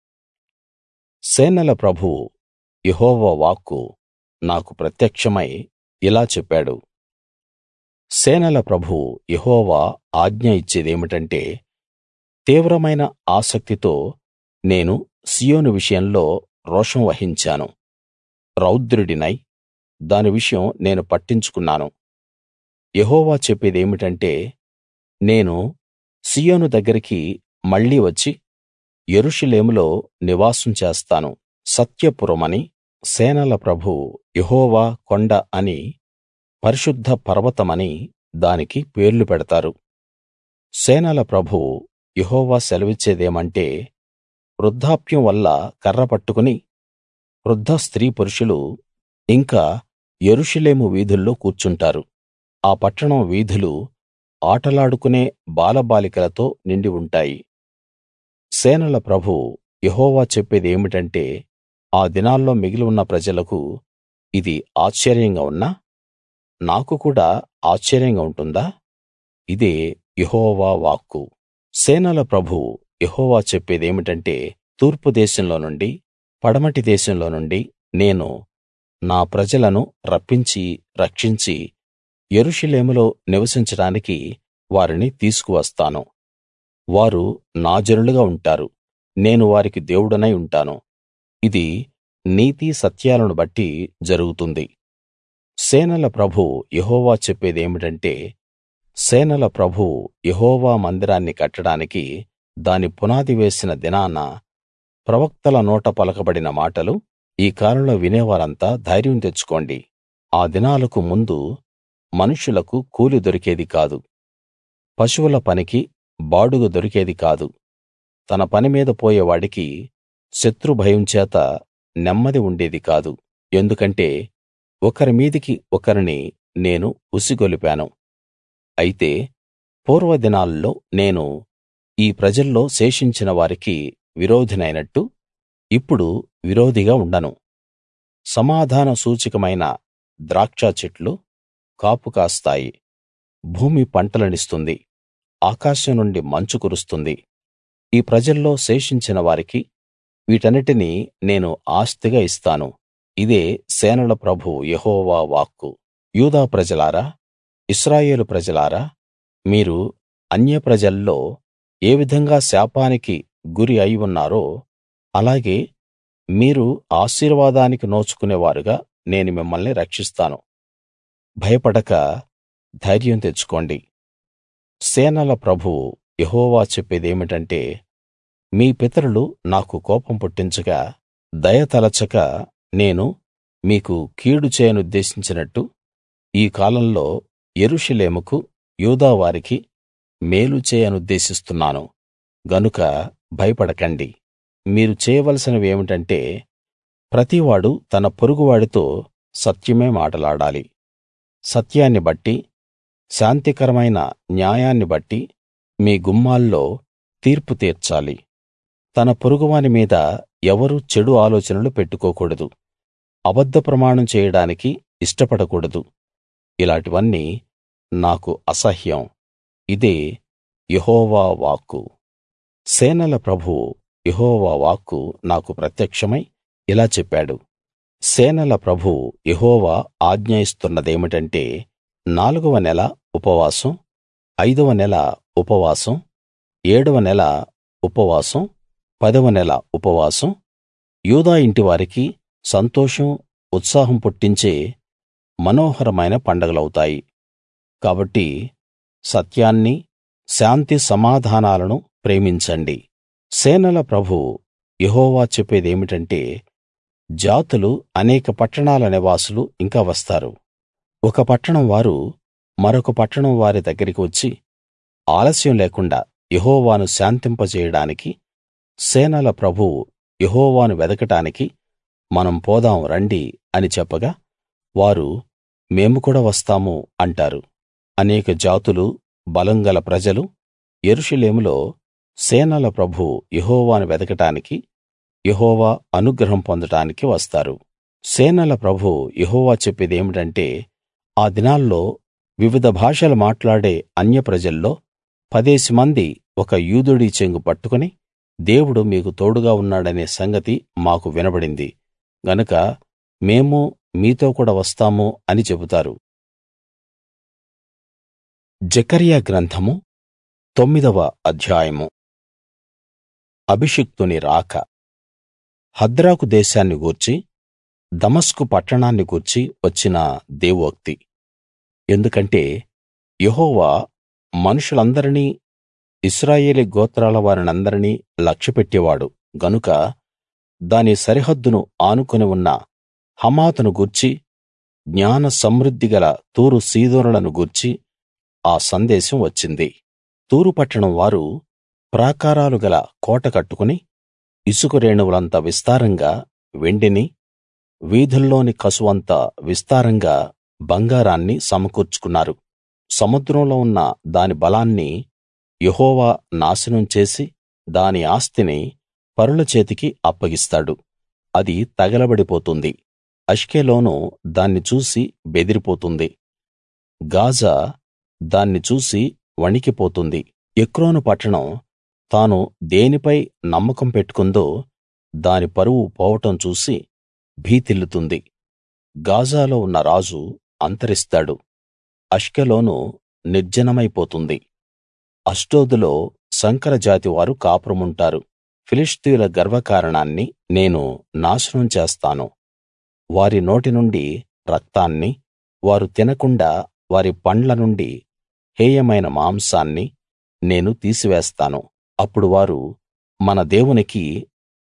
సేనల ప్రభువు యెహోవా వాక్కు నాకు ప్రత్యక్షమై ఇలా చెప్పాడు సేనల ప్రభువు యెహోవా ఆజ్ఞ ఇచ్చేదేమిటంటే తీవ్రమైన ఆసక్తితో నేను సీయోను విషయంలో రోషం వహించాను రౌద్రుడినై దాని విషయం నేను పట్టించుకున్నాను యెహోవా చెప్పేదేమిటంటే నేను సీయోను దగ్గరికి మళ్ళీ వచ్చి యెరూషలేములో నివాసం చేస్తాను సత్యపురమని సేనల ప్రభువు యెహోవా కొండ అని పరిశుద్ధ పర్వతమని దానికి పేర్లు పెడతారు సేనల ప్రభువు యెహోవా సెలవిచ్చేదేమంటే వృద్ధాప్యం వల్ల కర్ర పట్టుకుని వృద్ధ స్త్రీ పురుషులు ఇంకా యెరూషలేము వీధుల్లో కూర్చుంటారు ఆ పట్టణం వీధులు ఆటలాడుకునే బాలబాలికలతో నిండి ఉంటాయి సేనల ప్రభువు యెహోవా చెప్పేదేమిటంటే ఆ దినాల్లో మిగిలి ఉన్న ప్రజలకు ఇది ఆశ్చర్యంగా ఉన్నా నాకు కూడా ఆశ్చర్యంగా ఉంటుందా ఇదే యెహోవా వాక్కు సేనల ప్రభువు యెహోవా చెప్పేదేమిటంటే తూర్పు దేశంలో నుండి పడమటి దేశంలో నుండి నేను నా ప్రజలను రప్పించి రక్షించి యెరూషలేములో నివసించడానికి వారిని తీసుకువస్తాను వారు నా జనులుగా ఉంటారు నేను వారికి దేవుడనై ఉంటాను ఇది నీతి సత్యాలను బట్టి జరుగుతుంది సేనల ప్రభువు యెహోవా చెప్పేదేమిటంటే సేనల ప్రభువు యెహోవా మందిరాన్ని కట్టడానికి దాని పునాది వేసిన దినాన ప్రవక్తల నోట పలకబడిన మాటలు ఈ కాలంలో వినేవారంతా ధైర్యం తెచ్చుకోండి ఆ దినాలకు ముందు మనుష్యులకు కూలి దొరికేది కాదు పశువుల పనికి బాడుగ దొరికేది కాదు తన పని మీద పోయేవాడికి శత్రు భయం చేత నెమ్మది ఉండేది కాదు ఎందుకంటే ఒకరి మీదికి ఒకరిని నేను ఉసిగొలిపాను అయితే పూర్వదినాల్లో నేను ఈ ప్రజల్లో శేషించిన వారికి విరోధినైనట్టు ఇప్పుడు విరోధిగా ఉండను సమాధాన సూచకమైన ద్రాక్ష చెట్లు కాపు కాస్తాయి భూమి పంటలనిస్తుంది ఆకాశం నుండి మంచు కురుస్తుంది ఈ ప్రజల్లో శేషించిన వారికి వీటన్నిటినీ నేను ఆస్తిగా ఇస్తాను ఇదే సేనల ప్రభువు యెహోవా వాక్కు యూదా ప్రజలారా ఇశ్రాయేలు ప్రజలారా మీరు అన్యప్రజల్లో ఏ విధంగా శాపానికి గురి అయి ఉన్నారో అలాగే మీరు ఆశీర్వాదానికి నోచుకునేవారుగా నేను మిమ్మల్ని రక్షిస్తాను భయపడక ధైర్యం తెచ్చుకోండి సేనల ప్రభువు యెహోవా చెప్పేదేమిటంటే మీ పితరులు నాకు కోపం పుట్టించగా దయ తలచక నేను మీకు కీడు చేయనుద్దేశించినట్టు ఈ కాలంలో యెరూషలేముకు యూదా వారికి మేలు చేయనుద్దేశిస్తున్నాను గనుక భయపడకండి మీరు చేయవలసినవేమిటంటే ప్రతివాడు తన పొరుగువాడితో సత్యమే మాటలాడాలి సత్యాన్ని బట్టి శాంతికరమైన న్యాయాన్ని బట్టి మీ గుమ్మాల్లో తీర్పు తీర్చాలి తన పొరుగువాని మీద ఎవరూ చెడు ఆలోచనలు పెట్టుకోకూడదు అబద్ధ ప్రమాణం చేయడానికి ఇష్టపడకూడదు ఇలాటివన్నీ నాకు అసహ్యం ఇదే యెహోవా వాక్కు సేనల ప్రభువు యెహోవా వాక్కు నాకు ప్రత్యక్షమై ఇలా చెప్పాడు సేనల ప్రభువు యెహోవా ఆజ్ఞ ఇస్తున్నదేమిటంటే నాలుగవ నెల ఉపవాసం ఐదవ నెల ఉపవాసం ఏడవ నెల ఉపవాసం పదవ నెల ఉపవాసం యూదా ఇంటివారికి సంతోషం ఉత్సాహం పుట్టించే మనోహరమైన పండగలవుతాయి కాబట్టి సత్యాన్ని శాంతి సమాధానాలను ప్రేమించండి సేనల ప్రభువు యెహోవా చెప్పేదేమిటంటే జాతులు అనేక పట్టణాల నివాసులు ఇంకా వస్తారు ఒక పట్టణం వారు మరొక పట్టణం వారి దగ్గరికి వచ్చి ఆలస్యం లేకుండా యెహోవాను శాంతింపజేయడానికి సేనల ప్రభువు యెహోవాను వెదకడానికి మనం పోదాం రండి అని చెప్పగా వారు మేము కూడా వస్తాము అంటారు అనేక జాతులు బలం గల ప్రజలు యెరూషలేములో సేనల ప్రభువు యెహోవాను వెదకడానికి యెహోవా అనుగ్రహం పొందడానికి వస్తారు సేనల ప్రభువు యెహోవా చెప్పేదేమిటంటే ఆ దినాల్లో వివిధ భాషలు మాట్లాడే అన్యప్రజల్లో పదేసి మంది ఒక యూదుడి చెంగు పట్టుకుని దేవుడు మీకు తోడుగా ఉన్నాడనే సంగతి మాకు వినబడింది గనక మేము మీతో కూడా వస్తాము అని చెబుతారు జెకర్యా గ్రంథము తొమ్మిదవ అధ్యాయము అభిషిక్తుని రాక హద్రాకు దేశాన్ని గూర్చి దమస్కు పట్టణాన్ని గూర్చి వచ్చిన దేవోక్తి ఎందుకంటే యెహోవా మనుషులందరినీ ఇశ్రాయేలీ గోత్రాల వారినందరినీ లక్ష్యపెట్టేవాడు గనుక దాని సరిహద్దును ఆనుకుని ఉన్న హమాతును గూర్చి జ్ఞాన సమృద్ధి గల తూరు సీదోనులను గూర్చి ఆ సందేశం వచ్చింది తూరు పట్టణం వారు ప్రాకారాలు గల కోట కట్టుకుని ఇసుక రేణువులంత విస్తారంగా వెండిని వీధుల్లోని కసువంత విస్తారంగా బంగారాన్ని సమకూర్చుకున్నారు సముద్రంలో ఉన్న దాని బలాన్ని యెహోవా నాశనం చేసి దాని ఆస్తిని పరుల చేతికి అప్పగిస్తాడు అది తగలబడిపోతుంది అష్కెలోను దాన్ని చూసి బెదిరిపోతుంది గాజా దాన్ని చూసి వణికిపోతుంది ఎక్రోను పట్టణం తాను దేనిపై నమ్మకం పెట్టుకుందో దాని పరువు పోవటం చూసి భీతిల్లుతుంది గాజాలో ఉన్న రాజు అంతరిస్తాడు అష్కెలోను నిర్జనమైపోతుంది అష్డోదులో సంకరజాతి వారు కాపురముంటారు ఫిలిష్తీయుల గర్వకారణాన్ని నేను నాశనం చేస్తాను వారి నోటి నుండి రక్తాన్ని వారు తినకుండా వారి పండ్ల నుండి హేయమైన మాంసాన్ని నేను తీసివేస్తాను అప్పుడు వారు మన దేవునికి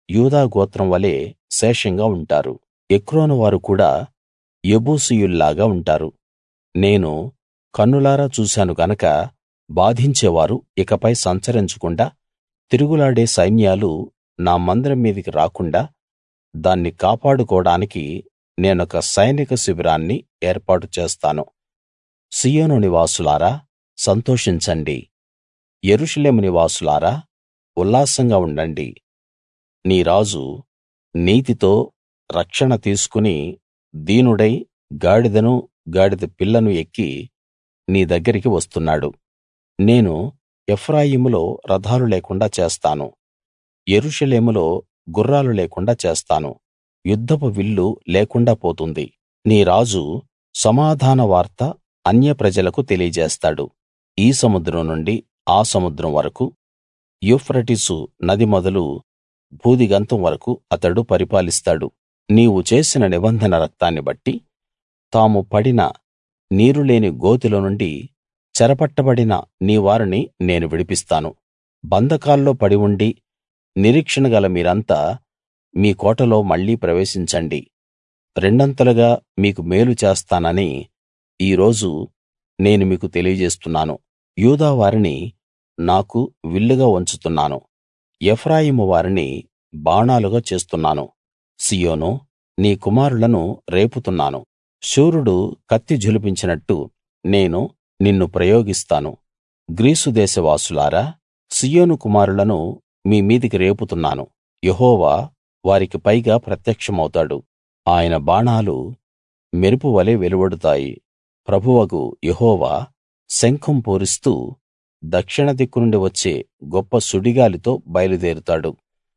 యూదా గోత్రం వలే శేషంగా ఉంటారు ఎక్రోను వారు కూడా యెబూసీయుల్లాగా ఉంటారు నేను కన్నులారా చూశాను గనక బాధించేవారు ఇకపై సంచరించకుండా తిరుగులాడే సైన్యాలు నా మందిరం మీదికి రాకుండా దాన్ని కాపాడుకోడానికి నేనొక సైనిక శిబిరాన్ని ఏర్పాటు చేస్తాను సీయోను నివాసులారా సంతోషించండి యెరూషలేము నివాసులారా ఉల్లాసంగా ఉండండి నీ రాజు నీతితో రక్షణ తీసుకుని దీనుడై గాడిదను గాడిద పిల్లను ఎక్కి నీ దగ్గరికి వస్తున్నాడు నేను ఎఫ్రాయిములో రథాలు లేకుండా చేస్తాను యెరూషలేములో గుర్రాలు లేకుండా చేస్తాను యుద్ధపు విల్లు లేకుండా పోతుంది నీ రాజు సమాధాన వార్త అన్య ప్రజలకు తెలియజేస్తాడు ఈ సముద్రం నుండి ఆ సముద్రం వరకూ యూఫ్రటీసు నది మొదలు భూదిగంతం వరకూ అతడు పరిపాలిస్తాడు నీవు చేసిన నిబంధన రక్తాన్ని బట్టి తాము పడిన నీరు లేని గోతిలో నుండి చెరపట్టబడిన నీ వారిని నేను విడిపిస్తాను బంధకాల్లో పడి ఉండి నిరీక్షణ గల మీరంతా మీ కోటలో మళ్ళీ ప్రవేశించండి రెండంతలుగా మీకు మేలు చేస్తానని ఈ రోజు నేను మీకు తెలియజేస్తున్నాను యూదా వారిని నాకు విల్లుగా వంచుతున్నాను ఎఫ్రాయిము వారిని బాణాలుగా చేస్తున్నాను సీయోనూ నీ కుమారులను రేపుతున్నాను శూరుడు కత్తి ఝళిపించినట్టు నేను నిన్ను ప్రయోగిస్తాను గ్రీసు దేశవాసులారా సీయోను కుమారులను మీ మీదికి రేపుతున్నాను యెహోవా వారికి పైగా ప్రత్యక్షమవుతాడు ఆయన బాణాలు మెరుపు వలె వెలువడుతాయి ప్రభువగు యెహోవా శంఖం పూరిస్తూ దక్షిణ దిక్కు నుండి వచ్చే గొప్ప సుడిగాలితో బయలుదేరుతాడు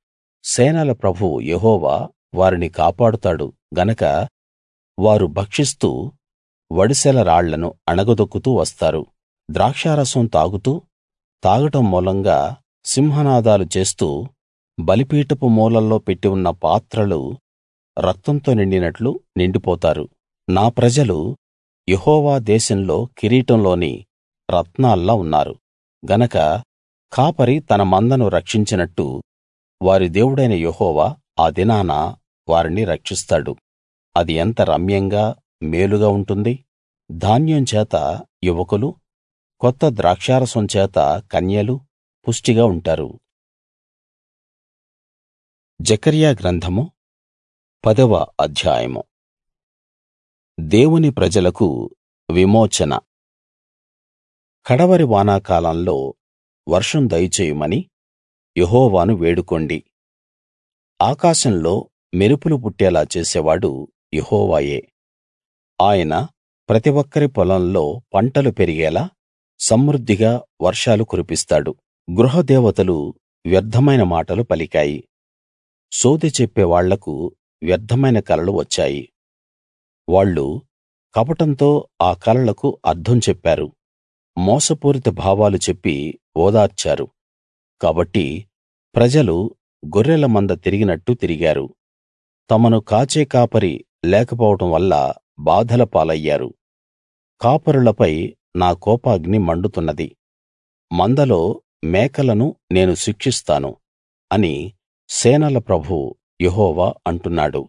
సేనల ప్రభువు యెహోవా వారిని కాపాడుతాడు గనక వారు భక్షిస్తూ వడిసెల రాళ్లను అణగదొక్కుతూ వస్తారు ద్రాక్షారసం తాగుతూ తాగటం మూలంగా సింహనాదాలు చేస్తూ బలిపీఠపు మూలల్లో పెట్టి ఉన్న పాత్రలు రక్తంతో నిండినట్లు నిండిపోతారు నా ప్రజలు యెహోవా దేశంలో కిరీటంలోని రత్నాల్లా ఉన్నారు గనక కాపరి తన మందను రక్షించినట్టు వారి దేవుడైన యెహోవా ఆ దినాన వారిని రక్షిస్తాడు అది ఎంత రమ్యంగా మేలుగా ఉంటుంది ధాన్యం చేత యువకులు కొత్త ద్రాక్షారసం చేత కన్యలు పుష్టిగా ఉంటారు జెకర్యా గ్రంథము పదవ అధ్యాయము దేవుని ప్రజలకు విమోచన కడవరి వానాకాలంలో వర్షం దయచేయమని యెహోవాను వేడుకోండి ఆకాశంలో మెరుపులు పుట్టేలా చేసేవాడు యెహోవాయే ఆయన ప్రతి ఒక్కరి పొలంలో పంటలు పెరిగేలా సమృద్ధిగా వర్షాలు కురిపిస్తాడు గృహదేవతలు వ్యర్థమైన మాటలు పలికాయి సోదె చెప్పే వాళ్లకు వ్యర్థమైన కలలు వచ్చాయి వాళ్ళు కపటంతో ఆ కలలకు అర్థం చెప్పారు మోసపూరిత భావాలు చెప్పి ఓదార్చారు కాబట్టి ప్రజలు గొర్రెల మంద తిరిగినట్టు తిరిగారు తమను కాచే కాపరి లేకపోవడం వల్ల బాధల పాలయ్యారు కాపరులపై నా కోపాగ్ని మండుతున్నది మందలో మేకలను నేను శిక్షిస్తాను అని సేనల ప్రభువు యెహోవా అంటున్నాడు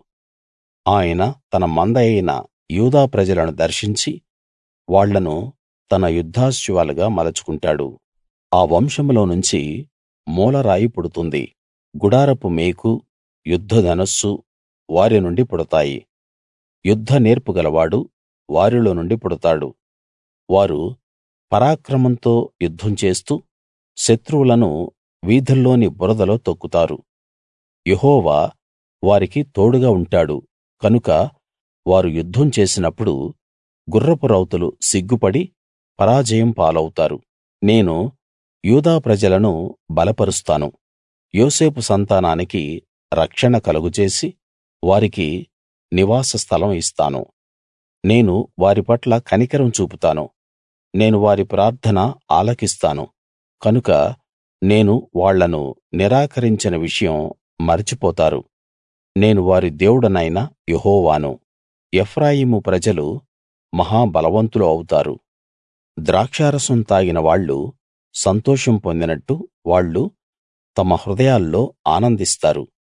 ఆయన తన మందయైన యూదా ప్రజలను దర్శించి వాళ్ళను తన యుద్ధాశ్వాలుగా మలచుకుంటాడు ఆ వంశంలో నుంచి మూలరాయి పుడుతుంది గుడారపు మేకు యుద్ధధనస్సు వారి నుండి పుడతాయి యుద్ధ నేర్పు గలవాడు వారిలో నుండి పుడతాడు వారు పరాక్రమంతో యుద్ధం చేస్తూ శత్రువులను వీధుల్లోని బురదలో తొక్కుతారు యెహోవా వారికి తోడుగా ఉంటాడు కనుక వారు యుద్ధం చేసినప్పుడు గుర్రపు రౌతులు సిగ్గుపడి పరాజయం పాలవుతారు నేను యూదా ప్రజలను బలపరుస్తాను యోసేపు సంతానానికి రక్షణ కలుగజేసి వారికి నివాస స్థలం ఇస్తాను నేను వారి పట్ల కనికరం చూపుతాను నేను వారి ప్రార్థన ఆలకిస్తాను కనుక నేను వాళ్ళను నిరాకరించిన విషయం మరచిపోతారు నేను వారి దేవుడనైన యెహోవాను ఎఫ్రాయిము ప్రజలు మహా బలవంతులు అవుతారు ద్రాక్షారసం తాగిన వాళ్ళు సంతోషం పొందినట్టు వాళ్ళు తమ హృదయాల్లో ఆనందిస్తారు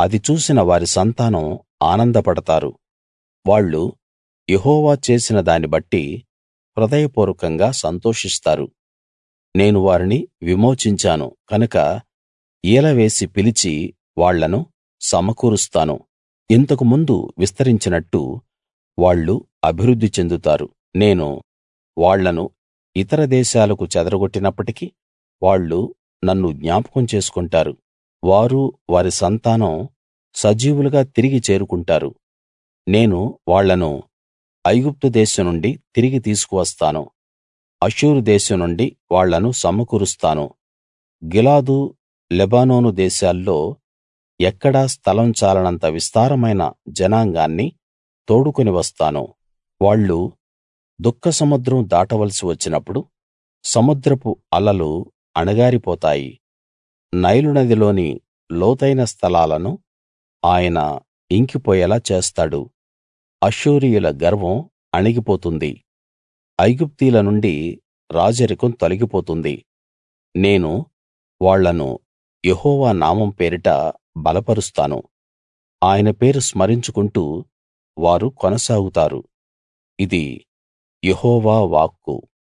అది చూసిన వారి సంతానం ఆనందపడతారు వాళ్ళు యెహోవా చేసిన దాన్ని బట్టి హృదయపూర్వకంగా సంతోషిస్తారు నేను వారిని విమోచించాను కనుక ఈల వేసి పిలిచి వాళ్ళను సమకూరుస్తాను ఇంతకు ముందు విస్తరించినట్టు వాళ్ళు అభివృద్ధి చెందుతారు నేను వాళ్ళను ఇతర దేశాలకు చెదరగొట్టినప్పటికీ వాళ్ళు నన్ను జ్ఞాపకం చేసుకుంటారు వారు వారి సంతానం సజీవులుగా తిరిగి చేరుకుంటారు నేను వాళ్ళను ఐగుప్తు దేశం నుండి తిరిగి తీసుకువస్తాను అష్షూరు దేశం నుండి వాళ్ళను సమకూరుస్తాను గిలాదు లెబానోను దేశాల్లో ఎక్కడా స్థలం చాలనంత విస్తారమైన జనాంగాన్ని తోడుకుని వస్తాను వాళ్ళు దుఃఖసముద్రం దాటవలసి వచ్చినప్పుడు సముద్రపు అలలు అణగారిపోతాయి నైలు నదిలోని లోతైన స్థలాలను ఆయన ఇంకిపోయేలా చేస్తాడు అష్షూరీయుల గర్వం అణిగిపోతుంది ఐగుప్తీయుల నుండి రాజరికం తొలగిపోతుంది నేను వాళ్ళను యెహోవా నామం పేరిట బలపరుస్తాను ఆయన పేరు స్మరించుకుంటూ వారు కొనసాగుతారు ఇది యెహోవా వాక్కు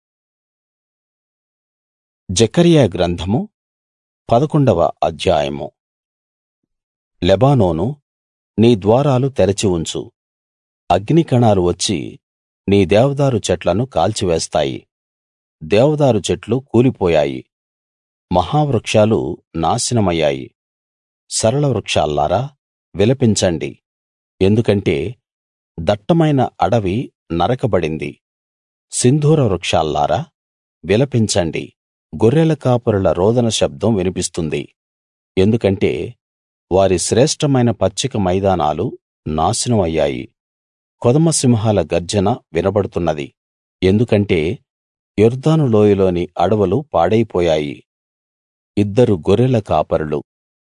జెకర్యా గ్రంథము పదకొండవ అధ్యాయము లెబానోను నీ ద్వారాలు తెరచి ఉంచు అగ్నికణాలు వచ్చి నీ దేవదారు చెట్లను కాల్చివేస్తాయి దేవదారు చెట్లు కూలిపోయాయి మహావృక్షాలు నాశనమయ్యాయి సరళ వృక్షాల్లారా విలపించండి ఎందుకంటే దట్టమైన అడవి నరకబడింది సింధూర వృక్షాల్లారా విలపించండి గొర్రెల కాపరుల రోదన శబ్దం వినిపిస్తుంది ఎందుకంటే వారి శ్రేష్ఠమైన పచ్చిక మైదానాలు నాశనం అయ్యాయి కొదమ సింహాల గర్జన వినబడుతున్నది ఎందుకంటే యొర్దాను లోయలోని అడవులు పాడైపోయాయి ఇద్దరు గొర్రెల కాపరులు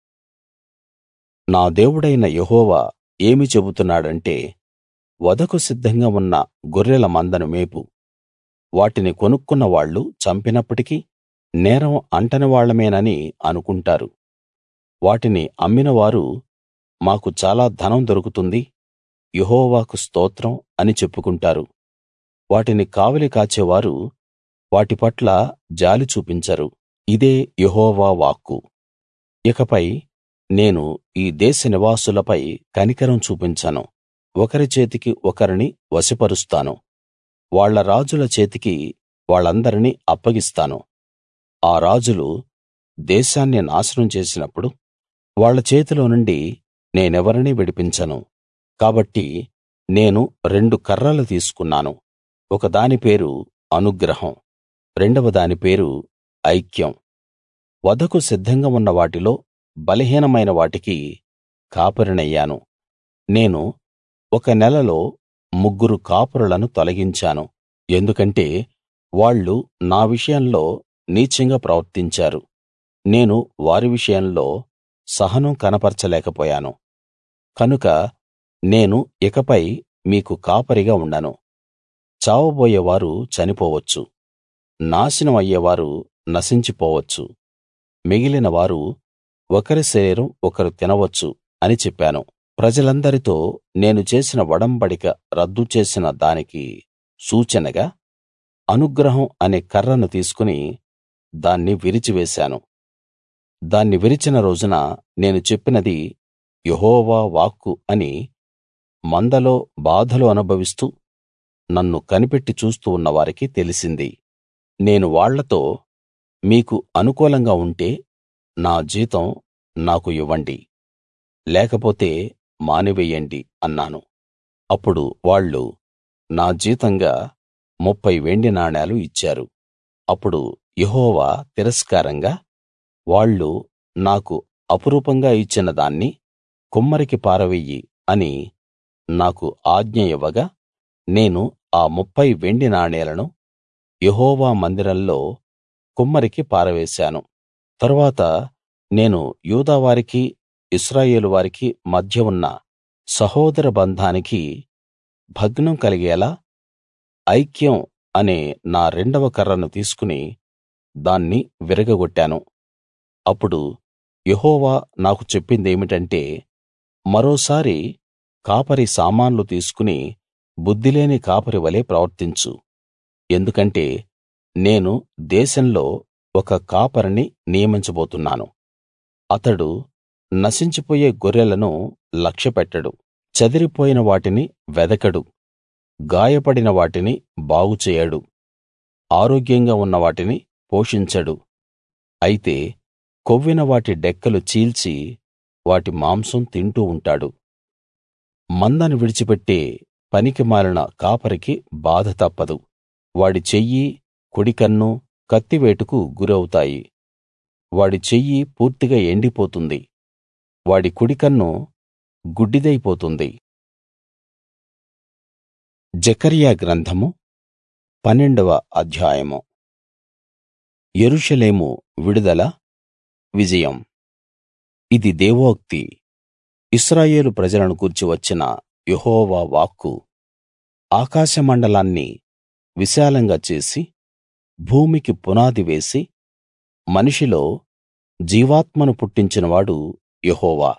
నా దేవుడైన యెహోవా ఏమి చెబుతున్నాడంటే వధకు సిద్ధంగా ఉన్న గొర్రెల మందను మేపు వాటిని కొనుక్కున్న వాళ్ళు చంపినప్పటికీ నేరం అంటని వాళ్ళమేనని అనుకుంటారు వాటిని అమ్మినవారు మాకు చాలా ధనం దొరుకుతుంది యెహోవాకు స్తోత్రం అని చెప్పుకుంటారు వాటిని కావలి కాచేవారు వాటి పట్ల జాలి చూపించరు ఇదే యెహోవా వాక్కు ఇకపై నేను ఈ దేశ నివాసులపై కనికరం చూపించను ఒకరి చేతికి ఒకరిని వశపరుస్తాను వాళ్ళ రాజుల చేతికి వాళ్ళందరినీ అప్పగిస్తాను ఆ రాజులు దేశాన్ని నాశనం చేసినప్పుడు వాళ్ళ చేతిలో నుండి నేనెవరినీ విడిపించను కాబట్టి నేను రెండు కర్రలు తీసుకున్నాను ఒక దాని పేరు అనుగ్రహం రెండవ దాని పేరు ఐక్యం వధకు సిద్ధంగా ఉన్న వాటిలో బలహీనమైన వాటికి కాపరినయ్యాను నేను ఒక నెలలో ముగ్గురు కాపరులను తొలగించాను ఎందుకంటే వాళ్ళు నా విషయంలో నీచంగా ప్రవర్తించారు నేను వారి విషయంలో సహనం కనపరచలేకపోయాను కనుక నేను ఇకపై మీకు కాపరిగా ఉండను చావబోయేవారు చనిపోవచ్చు నాశనం అయ్యేవారు నశించిపోవచ్చు మిగిలిన వారు ఒకరి శరీరం ఒకరు తినవచ్చు అని చెప్పాను ప్రజలందరితో నేను చేసిన ఒడంబడిక రద్దు చేసిన దానికి సూచనగా అనుగ్రహం అనే కర్రను తీసుకుని దాన్ని విరిచివేశాను దాన్ని విరిచిన రోజున నేను చెప్పినది యెహోవా వాక్కు అని మందలో బాధలు అనుభవిస్తూ నన్ను కనిపెట్టి చూస్తూ ఉన్న వారికి తెలిసింది నేను వాళ్ళతో మీకు అనుకూలంగా ఉంటే నా జీతం నాకు ఇవ్వండి లేకపోతే మానివెయ్యండి అన్నాను అప్పుడు వాళ్ళు నా జీతంగా ముప్ఫై వెండి నాణేలు ఇచ్చారు అప్పుడు యెహోవా తిరస్కారంగా వాళ్ళు నాకు అపురూపంగా ఇచ్చిన దాన్ని కుమ్మరికి పారవెయ్యి అని నాకు ఆజ్ఞ ఇవ్వగా నేను ఆ ముప్ఫై వెండి నాణేలను యెహోవా మందిరంలో కుమ్మరికి పారవేశాను తరువాత నేను యూదా వారికి ఇశ్రాయేలు వారికి మధ్య ఉన్న సహోదర బంధానికి భగ్నం కలిగేలా ఐక్యం అనే నా రెండవ కర్రను తీసుకుని దాన్ని విరగగొట్టాను అప్పుడు యెహోవా నాకు చెప్పిందేమిటంటే మరోసారి కాపరి సామాన్లు తీసుకుని బుద్ధిలేని కాపరి వలే ప్రవర్తించు ఎందుకంటే నేను దేశంలో ఒక కాపరిని నియమించబోతున్నాను అతడు నశించిపోయే గొర్రెలను లక్ష్యపెట్టడు చెదిరిపోయిన వాటిని వెదకడు గాయపడిన వాటిని బాగుచేయడు ఆరోగ్యంగా ఉన్న వాటిని పోషించడు అయితే కొవ్విన వాటి డెక్కలు చీల్చి వాటి మాంసం తింటూ ఉంటాడు మందను విడిచిపెట్టే పనికిమాలిన కాపరికి బాధ తప్పదు వాడి చెయ్యి కుడికన్ను కత్తివేటుకు గురవుతాయి వాడి చెయ్యి పూర్తిగా ఎండిపోతుంది వాడి కుడికన్ను గుడ్డిదైపోతుంది జెకర్యా గ్రంథము పన్నెండవ అధ్యాయము యెరూషలేము విడుదల విజయం ఇది దేవోక్తి ఇశ్రాయేలు ప్రజలను గూర్చి వచ్చిన యెహోవా వాక్కు ఆకాశమండలాన్ని విశాలంగా చేసి భూమికి పునాది వేసి మనిషిలో జీవాత్మను పుట్టించినవాడు యెహోవా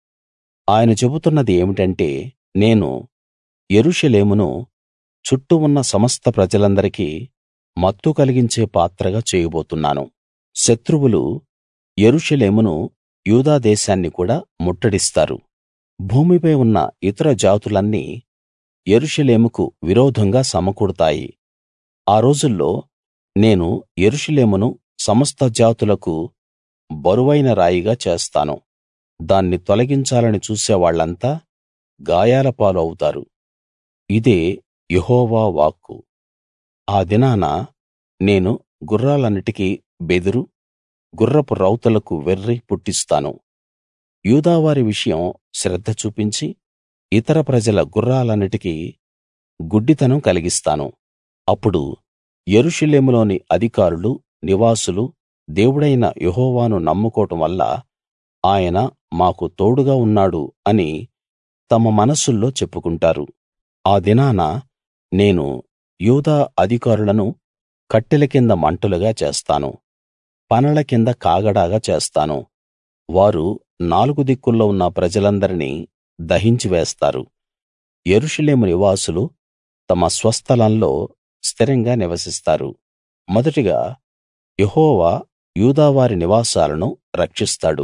ఆయన చెబుతున్నది ఏమిటంటే నేను యెరూషలేమును చుట్టూ ఉన్న సమస్త ప్రజలందరికీ మత్తు కలిగించే పాత్రగా చేయబోతున్నాను శత్రువులు యెరూషలేమును యూదా దేశాన్ని కూడా ముట్టడిస్తారు భూమిపై ఉన్న ఇతర జాతులన్నీ యెరూషలేముకు విరోధంగా సమకూడతాయి ఆ రోజుల్లో నేను యెరూషలేమును సమస్త జాతులకు బరువైన రాయిగా చేస్తాను దాన్ని తొలగించాలని చూసేవాళ్ళంతా గాయాల పాలు అవుతారు ఇదే యెహోవా వాక్కు ఆ దినాన నేను గుర్రాలన్నిటికీ బెదురు గుర్రపు రౌతులకు వెర్రి పుట్టిస్తాను యూదావారి విషయం శ్రద్ధ చూపించి ఇతర ప్రజల గుర్రాలన్నిటికీ గుడ్డితనం కలిగిస్తాను అప్పుడు యెరూషలేములోని అధికారులు నివాసులు దేవుడైన యెహోవాను నమ్ముకోవడం వల్ల ఆయన మాకు తోడుగా ఉన్నాడు అని తమ మనస్సుల్లో చెప్పుకుంటారు ఆ దినాన నేను యూదా అధికారులను కట్టెల కింద మంటలుగా చేస్తాను పనల కింద కాగడాగా చేస్తాను వారు నాలుగు దిక్కుల్లో ఉన్న ప్రజలందరినీ దహించి వేస్తారు యెరూషలేము నివాసులు తమ స్వస్థలంలో స్థిరంగా నివసిస్తారు మొదటిగా యెహోవా యూదావారి నివాసాలను రక్షిస్తాడు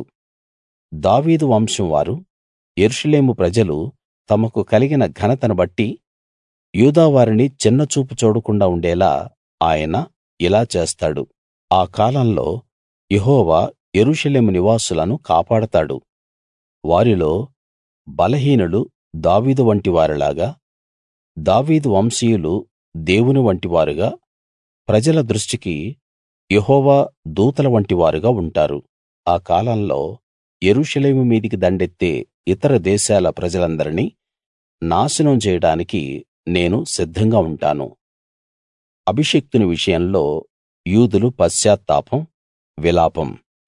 దావీదు వంశం వారు యెరూషలేము ప్రజలు తమకు కలిగిన ఘనతను బట్టి యూదావారిని చిన్నచూపు చూడకుండా ఉండేలా ఆయన ఇలా చేస్తాడు ఆ కాలంలో యెహోవా యెరూషలేము నివాసులను కాపాడతాడు వారిలో బలహీనులు దావీదు వంటి వారిలాగా దావీదు వంశీయులు దేవుని వంటివారుగా ప్రజల దృష్టికి యెహోవా దూతల వంటివారుగా ఉంటారు ఆ కాలంలో యెరూషలేము మీదికి దండెత్తే ఇతర దేశాల ప్రజలందరినీ నాశనం చేయడానికి నేను సిద్ధంగా ఉంటాను అభిషిక్తుని విషయంలో యూదులు పశ్చాత్తాపం విలాపం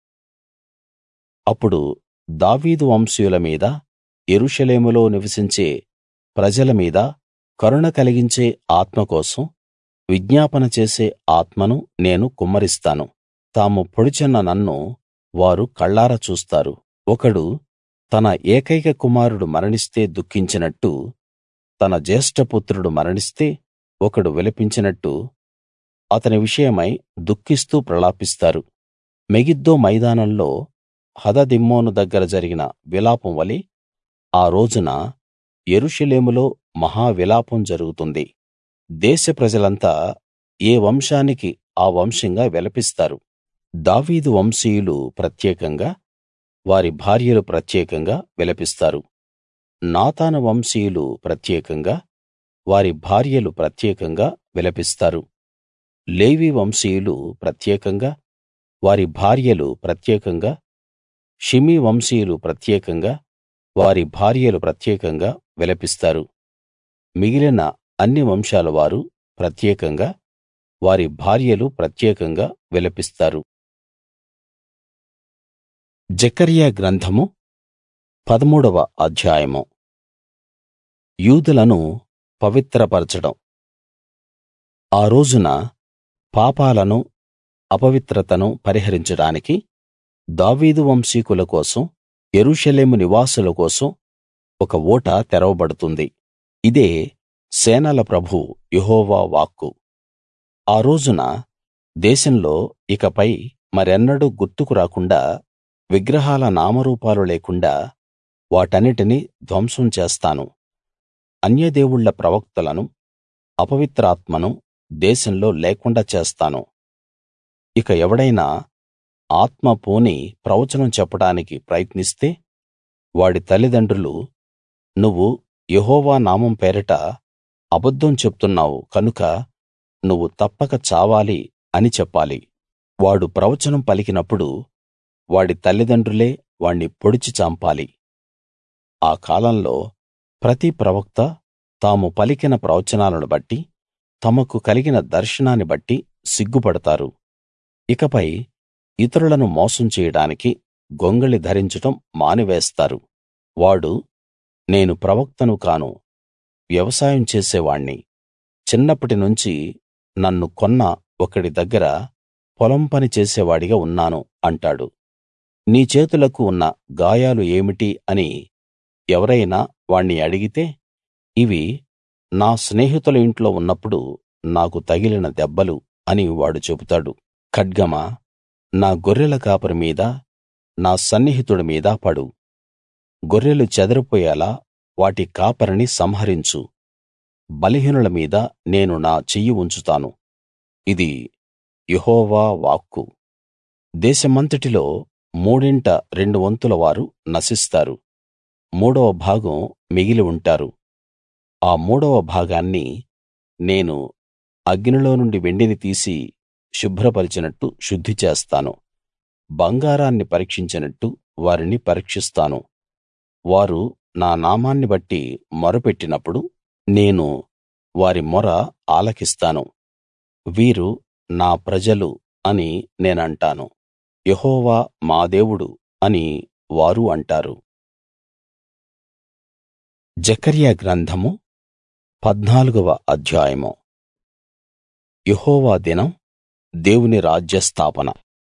అప్పుడు దావీదు వంశీయుల మీద యెరూషలేములో నివసించే ప్రజల మీద కరుణ కలిగించే ఆత్మ కోసం విజ్ఞాపన చేసే ఆత్మను నేను కుమ్మరిస్తాను తాము పొడిచిన నన్ను వారు కళ్ళారా చూస్తారు ఒకడు తన ఏకైక కుమారుడు మరణిస్తే దుఃఖించినట్టు తన జ్యేష్ఠపుత్రుడు మరణిస్తే ఒకడు విలపించినట్టు అతని విషయమై దుఃఖిస్తూ ప్రలాపిస్తారు మెగిద్దో మైదానంలో హదదిమ్మోను దగ్గర జరిగిన విలాపం వలె ఆ రోజున యెరూషలేములో మహా విలాపం జరుగుతుంది దేశ ప్రజలంతా ఏ వంశానికి ఆ వంశంగా విలపిస్తారు దావీదు వంశీయులు ప్రత్యేకంగా వారి భార్యలు ప్రత్యేకంగా విలపిస్తారు నాతాను వంశీయులు ప్రత్యేకంగా వారి భార్యలు ప్రత్యేకంగా విలపిస్తారు లేవి వంశీయులు ప్రత్యేకంగా వారి భార్యలు ప్రత్యేకంగా షిమీ వంశీయులు ప్రత్యేకంగా వారి భార్యలు ప్రత్యేకంగా విలపిస్తారు మిగిలిన అన్ని వంశాల వారు ప్రత్యేకంగా వారి భార్యలు ప్రత్యేకంగా విలపిస్తారు జెకర్యా గ్రంథము పదమూడవ అధ్యాయము యూదులను పవిత్రపరచడం ఆ రోజున పాపాలను అపవిత్రతను పరిహరించడానికి దావీదు వంశీకుల కోసం యెరూషలేము నివాసుల కోసం ఒక ఊట తెరవబడుతుంది ఇదే సేనల ప్రభువు యెహోవా వాక్కు ఆ రోజున దేశంలో ఇకపై మరెన్నడూ గుర్తుకు రాకుండా విగ్రహాల నామరూపాలు లేకుండా వాటన్నిటినీ ధ్వంసం చేస్తాను అన్యదేవుళ్ళ ప్రవక్తలను అపవిత్రాత్మను దేశంలో లేకుండా చేస్తాను ఇక ఎవడైనా ఆత్మ పూని ప్రవచనం చెప్పడానికి ప్రయత్నిస్తే వాడి తల్లిదండ్రులు నువ్వు యెహోవా నామం పేరిట అబద్ధం చెప్తున్నావు కనుక నువ్వు తప్పక చావాలి అని చెప్పాలి వాడు ప్రవచనం పలికినప్పుడు వాడి తల్లిదండ్రులే వాణ్ణి పొడిచి చంపాలి ఆ కాలంలో ప్రతి ప్రవక్త తాము పలికిన ప్రవచనాలను బట్టి తమకు కలిగిన దర్శనాన్ని బట్టి సిగ్గుపడతారు ఇకపై ఇతరులను మోసం చేయడానికి గొంగళి ధరించడం మానివేస్తారు వాడు నేను ప్రవక్తను కాను వ్యవసాయం చేసేవాణ్ణి చిన్నప్పటి నుంచి నన్ను కొన్న ఒకడి దగ్గర పొలం పని చేసేవాడిగా ఉన్నాను అంటాడు నీ చేతులకు ఉన్న గాయాలు ఏమిటి అని ఎవరైనా వాణ్ణి అడిగితే ఇవి నా స్నేహితుల ఇంట్లో ఉన్నప్పుడు నాకు తగిలిన దెబ్బలు అని వాడు చెబుతాడు ఖడ్గమా నా గొర్రెల కాపరి మీద నా సన్నిహితుడి మీద పడు గొర్రెలు చెదరిపోయేలా వాటి కాపరిని సంహరించు బలహీనుల మీద నేను నా చెయ్యి ఉంచుతాను ఇది యెహోవా వాక్కు దేశమంతటిలో మూడింట రెండు వంతుల వారు నశిస్తారు మూడవ భాగం మిగిలి ఉంటారు ఆ మూడవ భాగాన్ని నేను అగ్నిలో నుండి వెండిని తీసి శుభ్రపరిచినట్టు శుద్ధి చేస్తాను బంగారాన్ని పరీక్షించినట్టు వారిని పరీక్షిస్తాను వారు నా నామాన్ని బట్టి మొరపెట్టినప్పుడు నేను వారి మొర ఆలకిస్తాను వీరు నా ప్రజలు అని నేనంటాను యెహోవా మా దేవుడు అని వారు అంటారు జెకర్యా గ్రంథము పద్నాలుగవ అధ్యాయము యెహోవా దినం దేవుని రాజ్య స్థాపన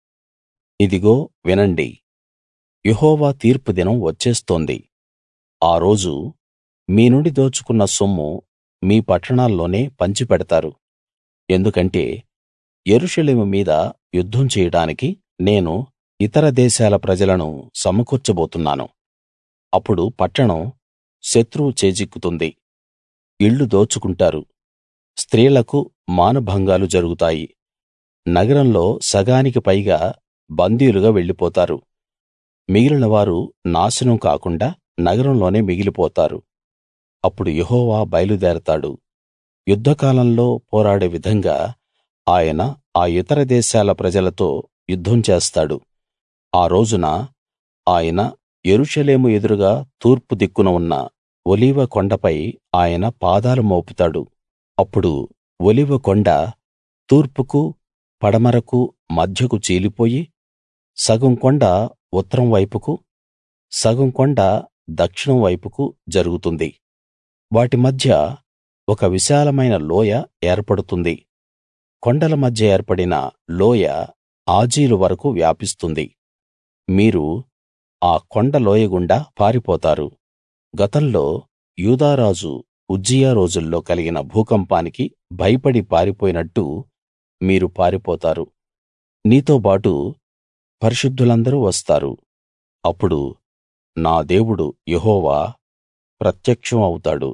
ఇదిగో వినండి యెహోవా తీర్పు దినం వచ్చేస్తోంది ఆ రోజు మీ నుండి దోచుకున్న సొమ్ము మీ పట్టణాల్లోనే పంచిపెడతారు ఎందుకంటే యెరూషలేము మీద యుద్ధం చేయడానికి నేను ఇతర దేశాల ప్రజలను సమకూర్చబోతున్నాను అప్పుడు పట్టణం శత్రువు చేజిక్కుతుంది ఇళ్ళు దోచుకుంటారు స్త్రీలకు మానభంగాలు జరుగుతాయి నగరంలో సగానికి పైగా బందీలుగా వెళ్ళిపోతారు మిగిలిన వారు నాశనం కాకుండా నగరంలోనే మిగిలిపోతారు అప్పుడు యెహోవా బయలుదేరతాడు యుద్ధకాలంలో పోరాడే విధంగా ఆయన ఆ ఇతర దేశాల ప్రజలతో యుద్ధం చేస్తాడు ఆ రోజున ఆయన యెరూషలేము ఎదురుగా తూర్పు దిక్కున ఉన్న ఒలీవ కొండపై ఆయన పాదాలు మోపుతాడు అప్పుడు ఒలీవ కొండ తూర్పుకు పడమరకు మధ్యకు చీలిపోయి సగం కొండ ఉత్తరం వైపుకు సగం కొండ దక్షిణం వైపుకు జరుగుతుంది వాటి మధ్య ఒక విశాలమైన లోయ ఏర్పడుతుంది కొండల మధ్య ఏర్పడిన లోయ ఆజీలు వరకు వ్యాపిస్తుంది మీరు ఆ కొండ లోయ గుండా పారిపోతారు గతంలో యూదారాజు ఉజ్జియా రోజుల్లో కలిగిన భూకంపానికి భయపడి పారిపోయినట్టు మీరు పారిపోతారు నీతోబాటు పరిశుద్ధులందరూ వస్తారు అప్పుడు నా దేవుడు యెహోవా ప్రత్యక్షం అవుతాడు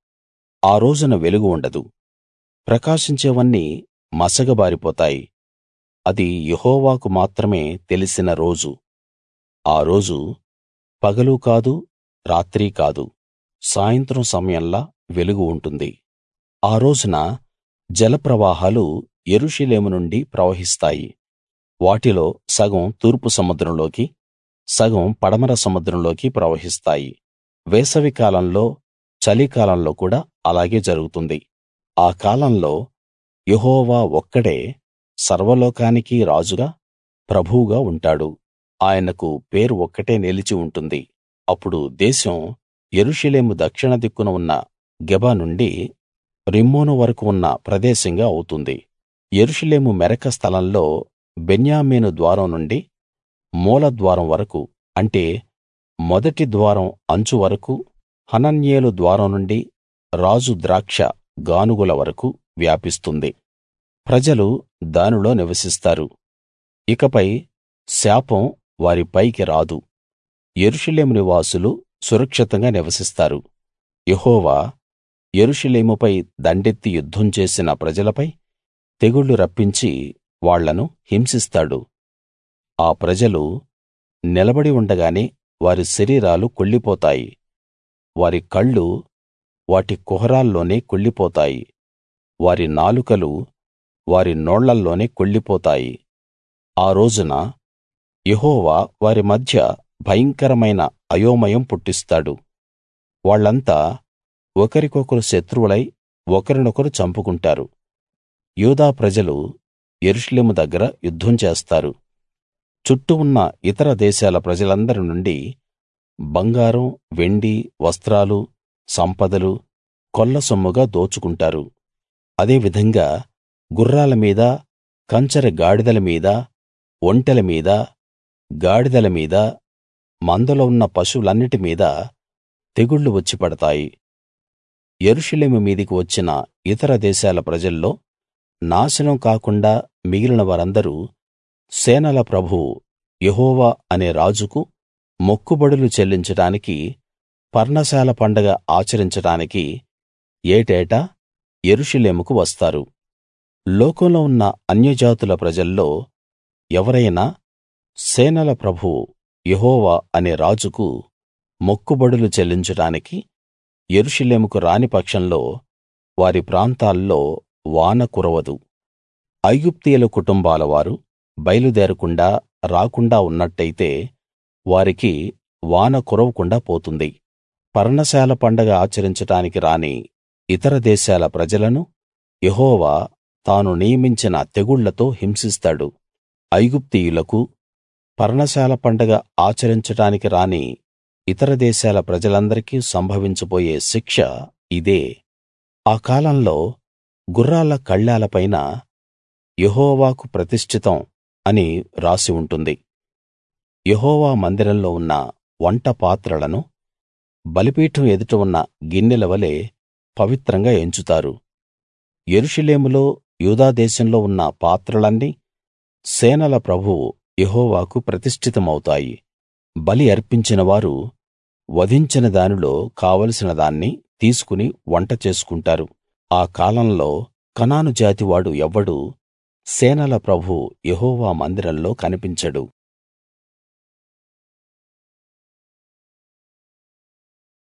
ఆ రోజున వెలుగు ఉండదు ప్రకాశించేవన్నీ మసకబారిపోతాయి అది యెహోవాకు మాత్రమే తెలిసిన రోజు ఆ రోజు పగలు కాదు రాత్రి కాదు సాయంత్రం సమయంలా వెలుగు ఉంటుంది ఆ రోజున జలప్రవాహాలు యెరూషలేము నుండి ప్రవహిస్తాయి వాటిలో సగం తూర్పు సముద్రంలోకి సగం పడమర సముద్రంలోకి ప్రవహిస్తాయి వేసవి కాలంలో చలికాలంలో కూడా అలాగే జరుగుతుంది ఆ కాలంలో యెహోవా ఒక్కడే సర్వలోకానికి రాజుగా ప్రభువుగా ఉంటాడు ఆయనకు పేరు ఒక్కటే నిలిచి ఉంటుంది అప్పుడు దేశం యెరూషలేము దక్షిణ దిక్కున ఉన్న గెబ నుండి రిమ్మోను వరకు ఉన్న ప్రదేశంగా అవుతుంది యెరూషలేము మెరక స్థలంలో బెన్యామీను ద్వారం నుండి మూల ద్వారం వరకు అంటే మొదటి ద్వారం అంచు వరకు హనన్యేలు ద్వారం నుండి రాజు ద్రాక్ష గానుగుల వరకూ వ్యాపిస్తుంది ప్రజలు దానిలో నివసిస్తారు ఇకపై శాపం వారి పైకి రాదు యెరూషలేము నివాసులు సురక్షితంగా నివసిస్తారు యెహోవా యెరూషలేముపై దండెత్తి యుద్ధం చేసిన ప్రజలపై తెగుళ్లు రప్పించి వాళ్ళను హింసిస్తాడు ఆ ప్రజలు నిలబడి ఉండగానే వారి శరీరాలు కుళ్ళిపోతాయి వారి కళ్ళు వాటి కుహరాల్లోనే కుళ్ళిపోతాయి వారి నాలుకలు వారి నోళ్లల్లోనే కుళ్ళిపోతాయి ఆ రోజున యెహోవా వారి మధ్య భయంకరమైన అయోమయం పుట్టిస్తాడు వాళ్ళంతా ఒకరికొకరు శత్రువులై ఒకరినొకరు చంపుకుంటారు యూదా ప్రజలు యెరూషలేము దగ్గర యుద్ధం చేస్తారు చుట్టూ ఉన్న ఇతర దేశాల ప్రజలందరి నుండి బంగారం వెండి వస్త్రాలు సంపదలు కొల్లసొమ్ముగా దోచుకుంటారు అదే విధంగా గుర్రాల మీద కంచర గాడిదల మీద ఒంటెల మీద గాడిదల మీద మందలో ఉన్న పశువులన్నిటి మీద తెగుళ్లు వచ్చి పడతాయి యెరూషలేము మీదికి వచ్చిన ఇతర దేశాల ప్రజల్లో నాశనం కాకుండా మిగిలిన వారందరూ సేనల ప్రభువు యెహోవా అనే రాజుకు మొక్కుబడులు చెల్లించడానికి పర్ణశాల పండగ ఆచరించడానికి ఏటేటా యెరూషలేముకు వస్తారు లోకంలో ఉన్న అన్యజాతుల ప్రజల్లో ఎవరైనా సేనల ప్రభువు యెహోవా అనే రాజుకు మొక్కుబడులు చెల్లించడానికి యెరూషలేముకు రాని పక్షంలో వారి ప్రాంతాల్లో వాన కురవదు ఐగుప్తీయుల కుటుంబాల వారు బయలుదేరకుండా రాకుండా ఉన్నట్టయితే వారికి వాన కురవకుండా పోతుంది పర్ణశాల పండగ ఆచరించడానికి రాని ఇతర దేశాల ప్రజలను యెహోవా తాను నియమించిన తెగుళ్లతో హింసిస్తాడు ఐగుప్తీయులకు పర్ణశాల పండగ ఆచరించడానికి రాని ఇతర దేశాల ప్రజలందరికీ సంభవించబోయే శిక్ష ఇదే ఆ కాలంలో గుర్రాల కళ్ళాల పైన యెహోవాకు ప్రతిష్ఠితం అని రాసి ఉంటుంది యెహోవా మందిరంలో ఉన్న వంట పాత్రలను బలిపీఠం ఎదుట ఉన్న గిన్నెల వలె పవిత్రంగా ఎంచుతారు యెరూషలేములో యూదా దేశంలో ఉన్న పాత్రలన్నీ సేనల ప్రభువు యెహోవాకు ప్రతిష్ఠితమవుతాయి బలి అర్పించిన వారు వధించిన దానిలో కావలసిన దాన్ని తీసుకుని వంట చేసుకుంటారు ఆ కాలంలో కనాను జాతివాడు ఎవ్వడూ సేనల ప్రభువు యెహోవా మందిరంలో కనిపించడు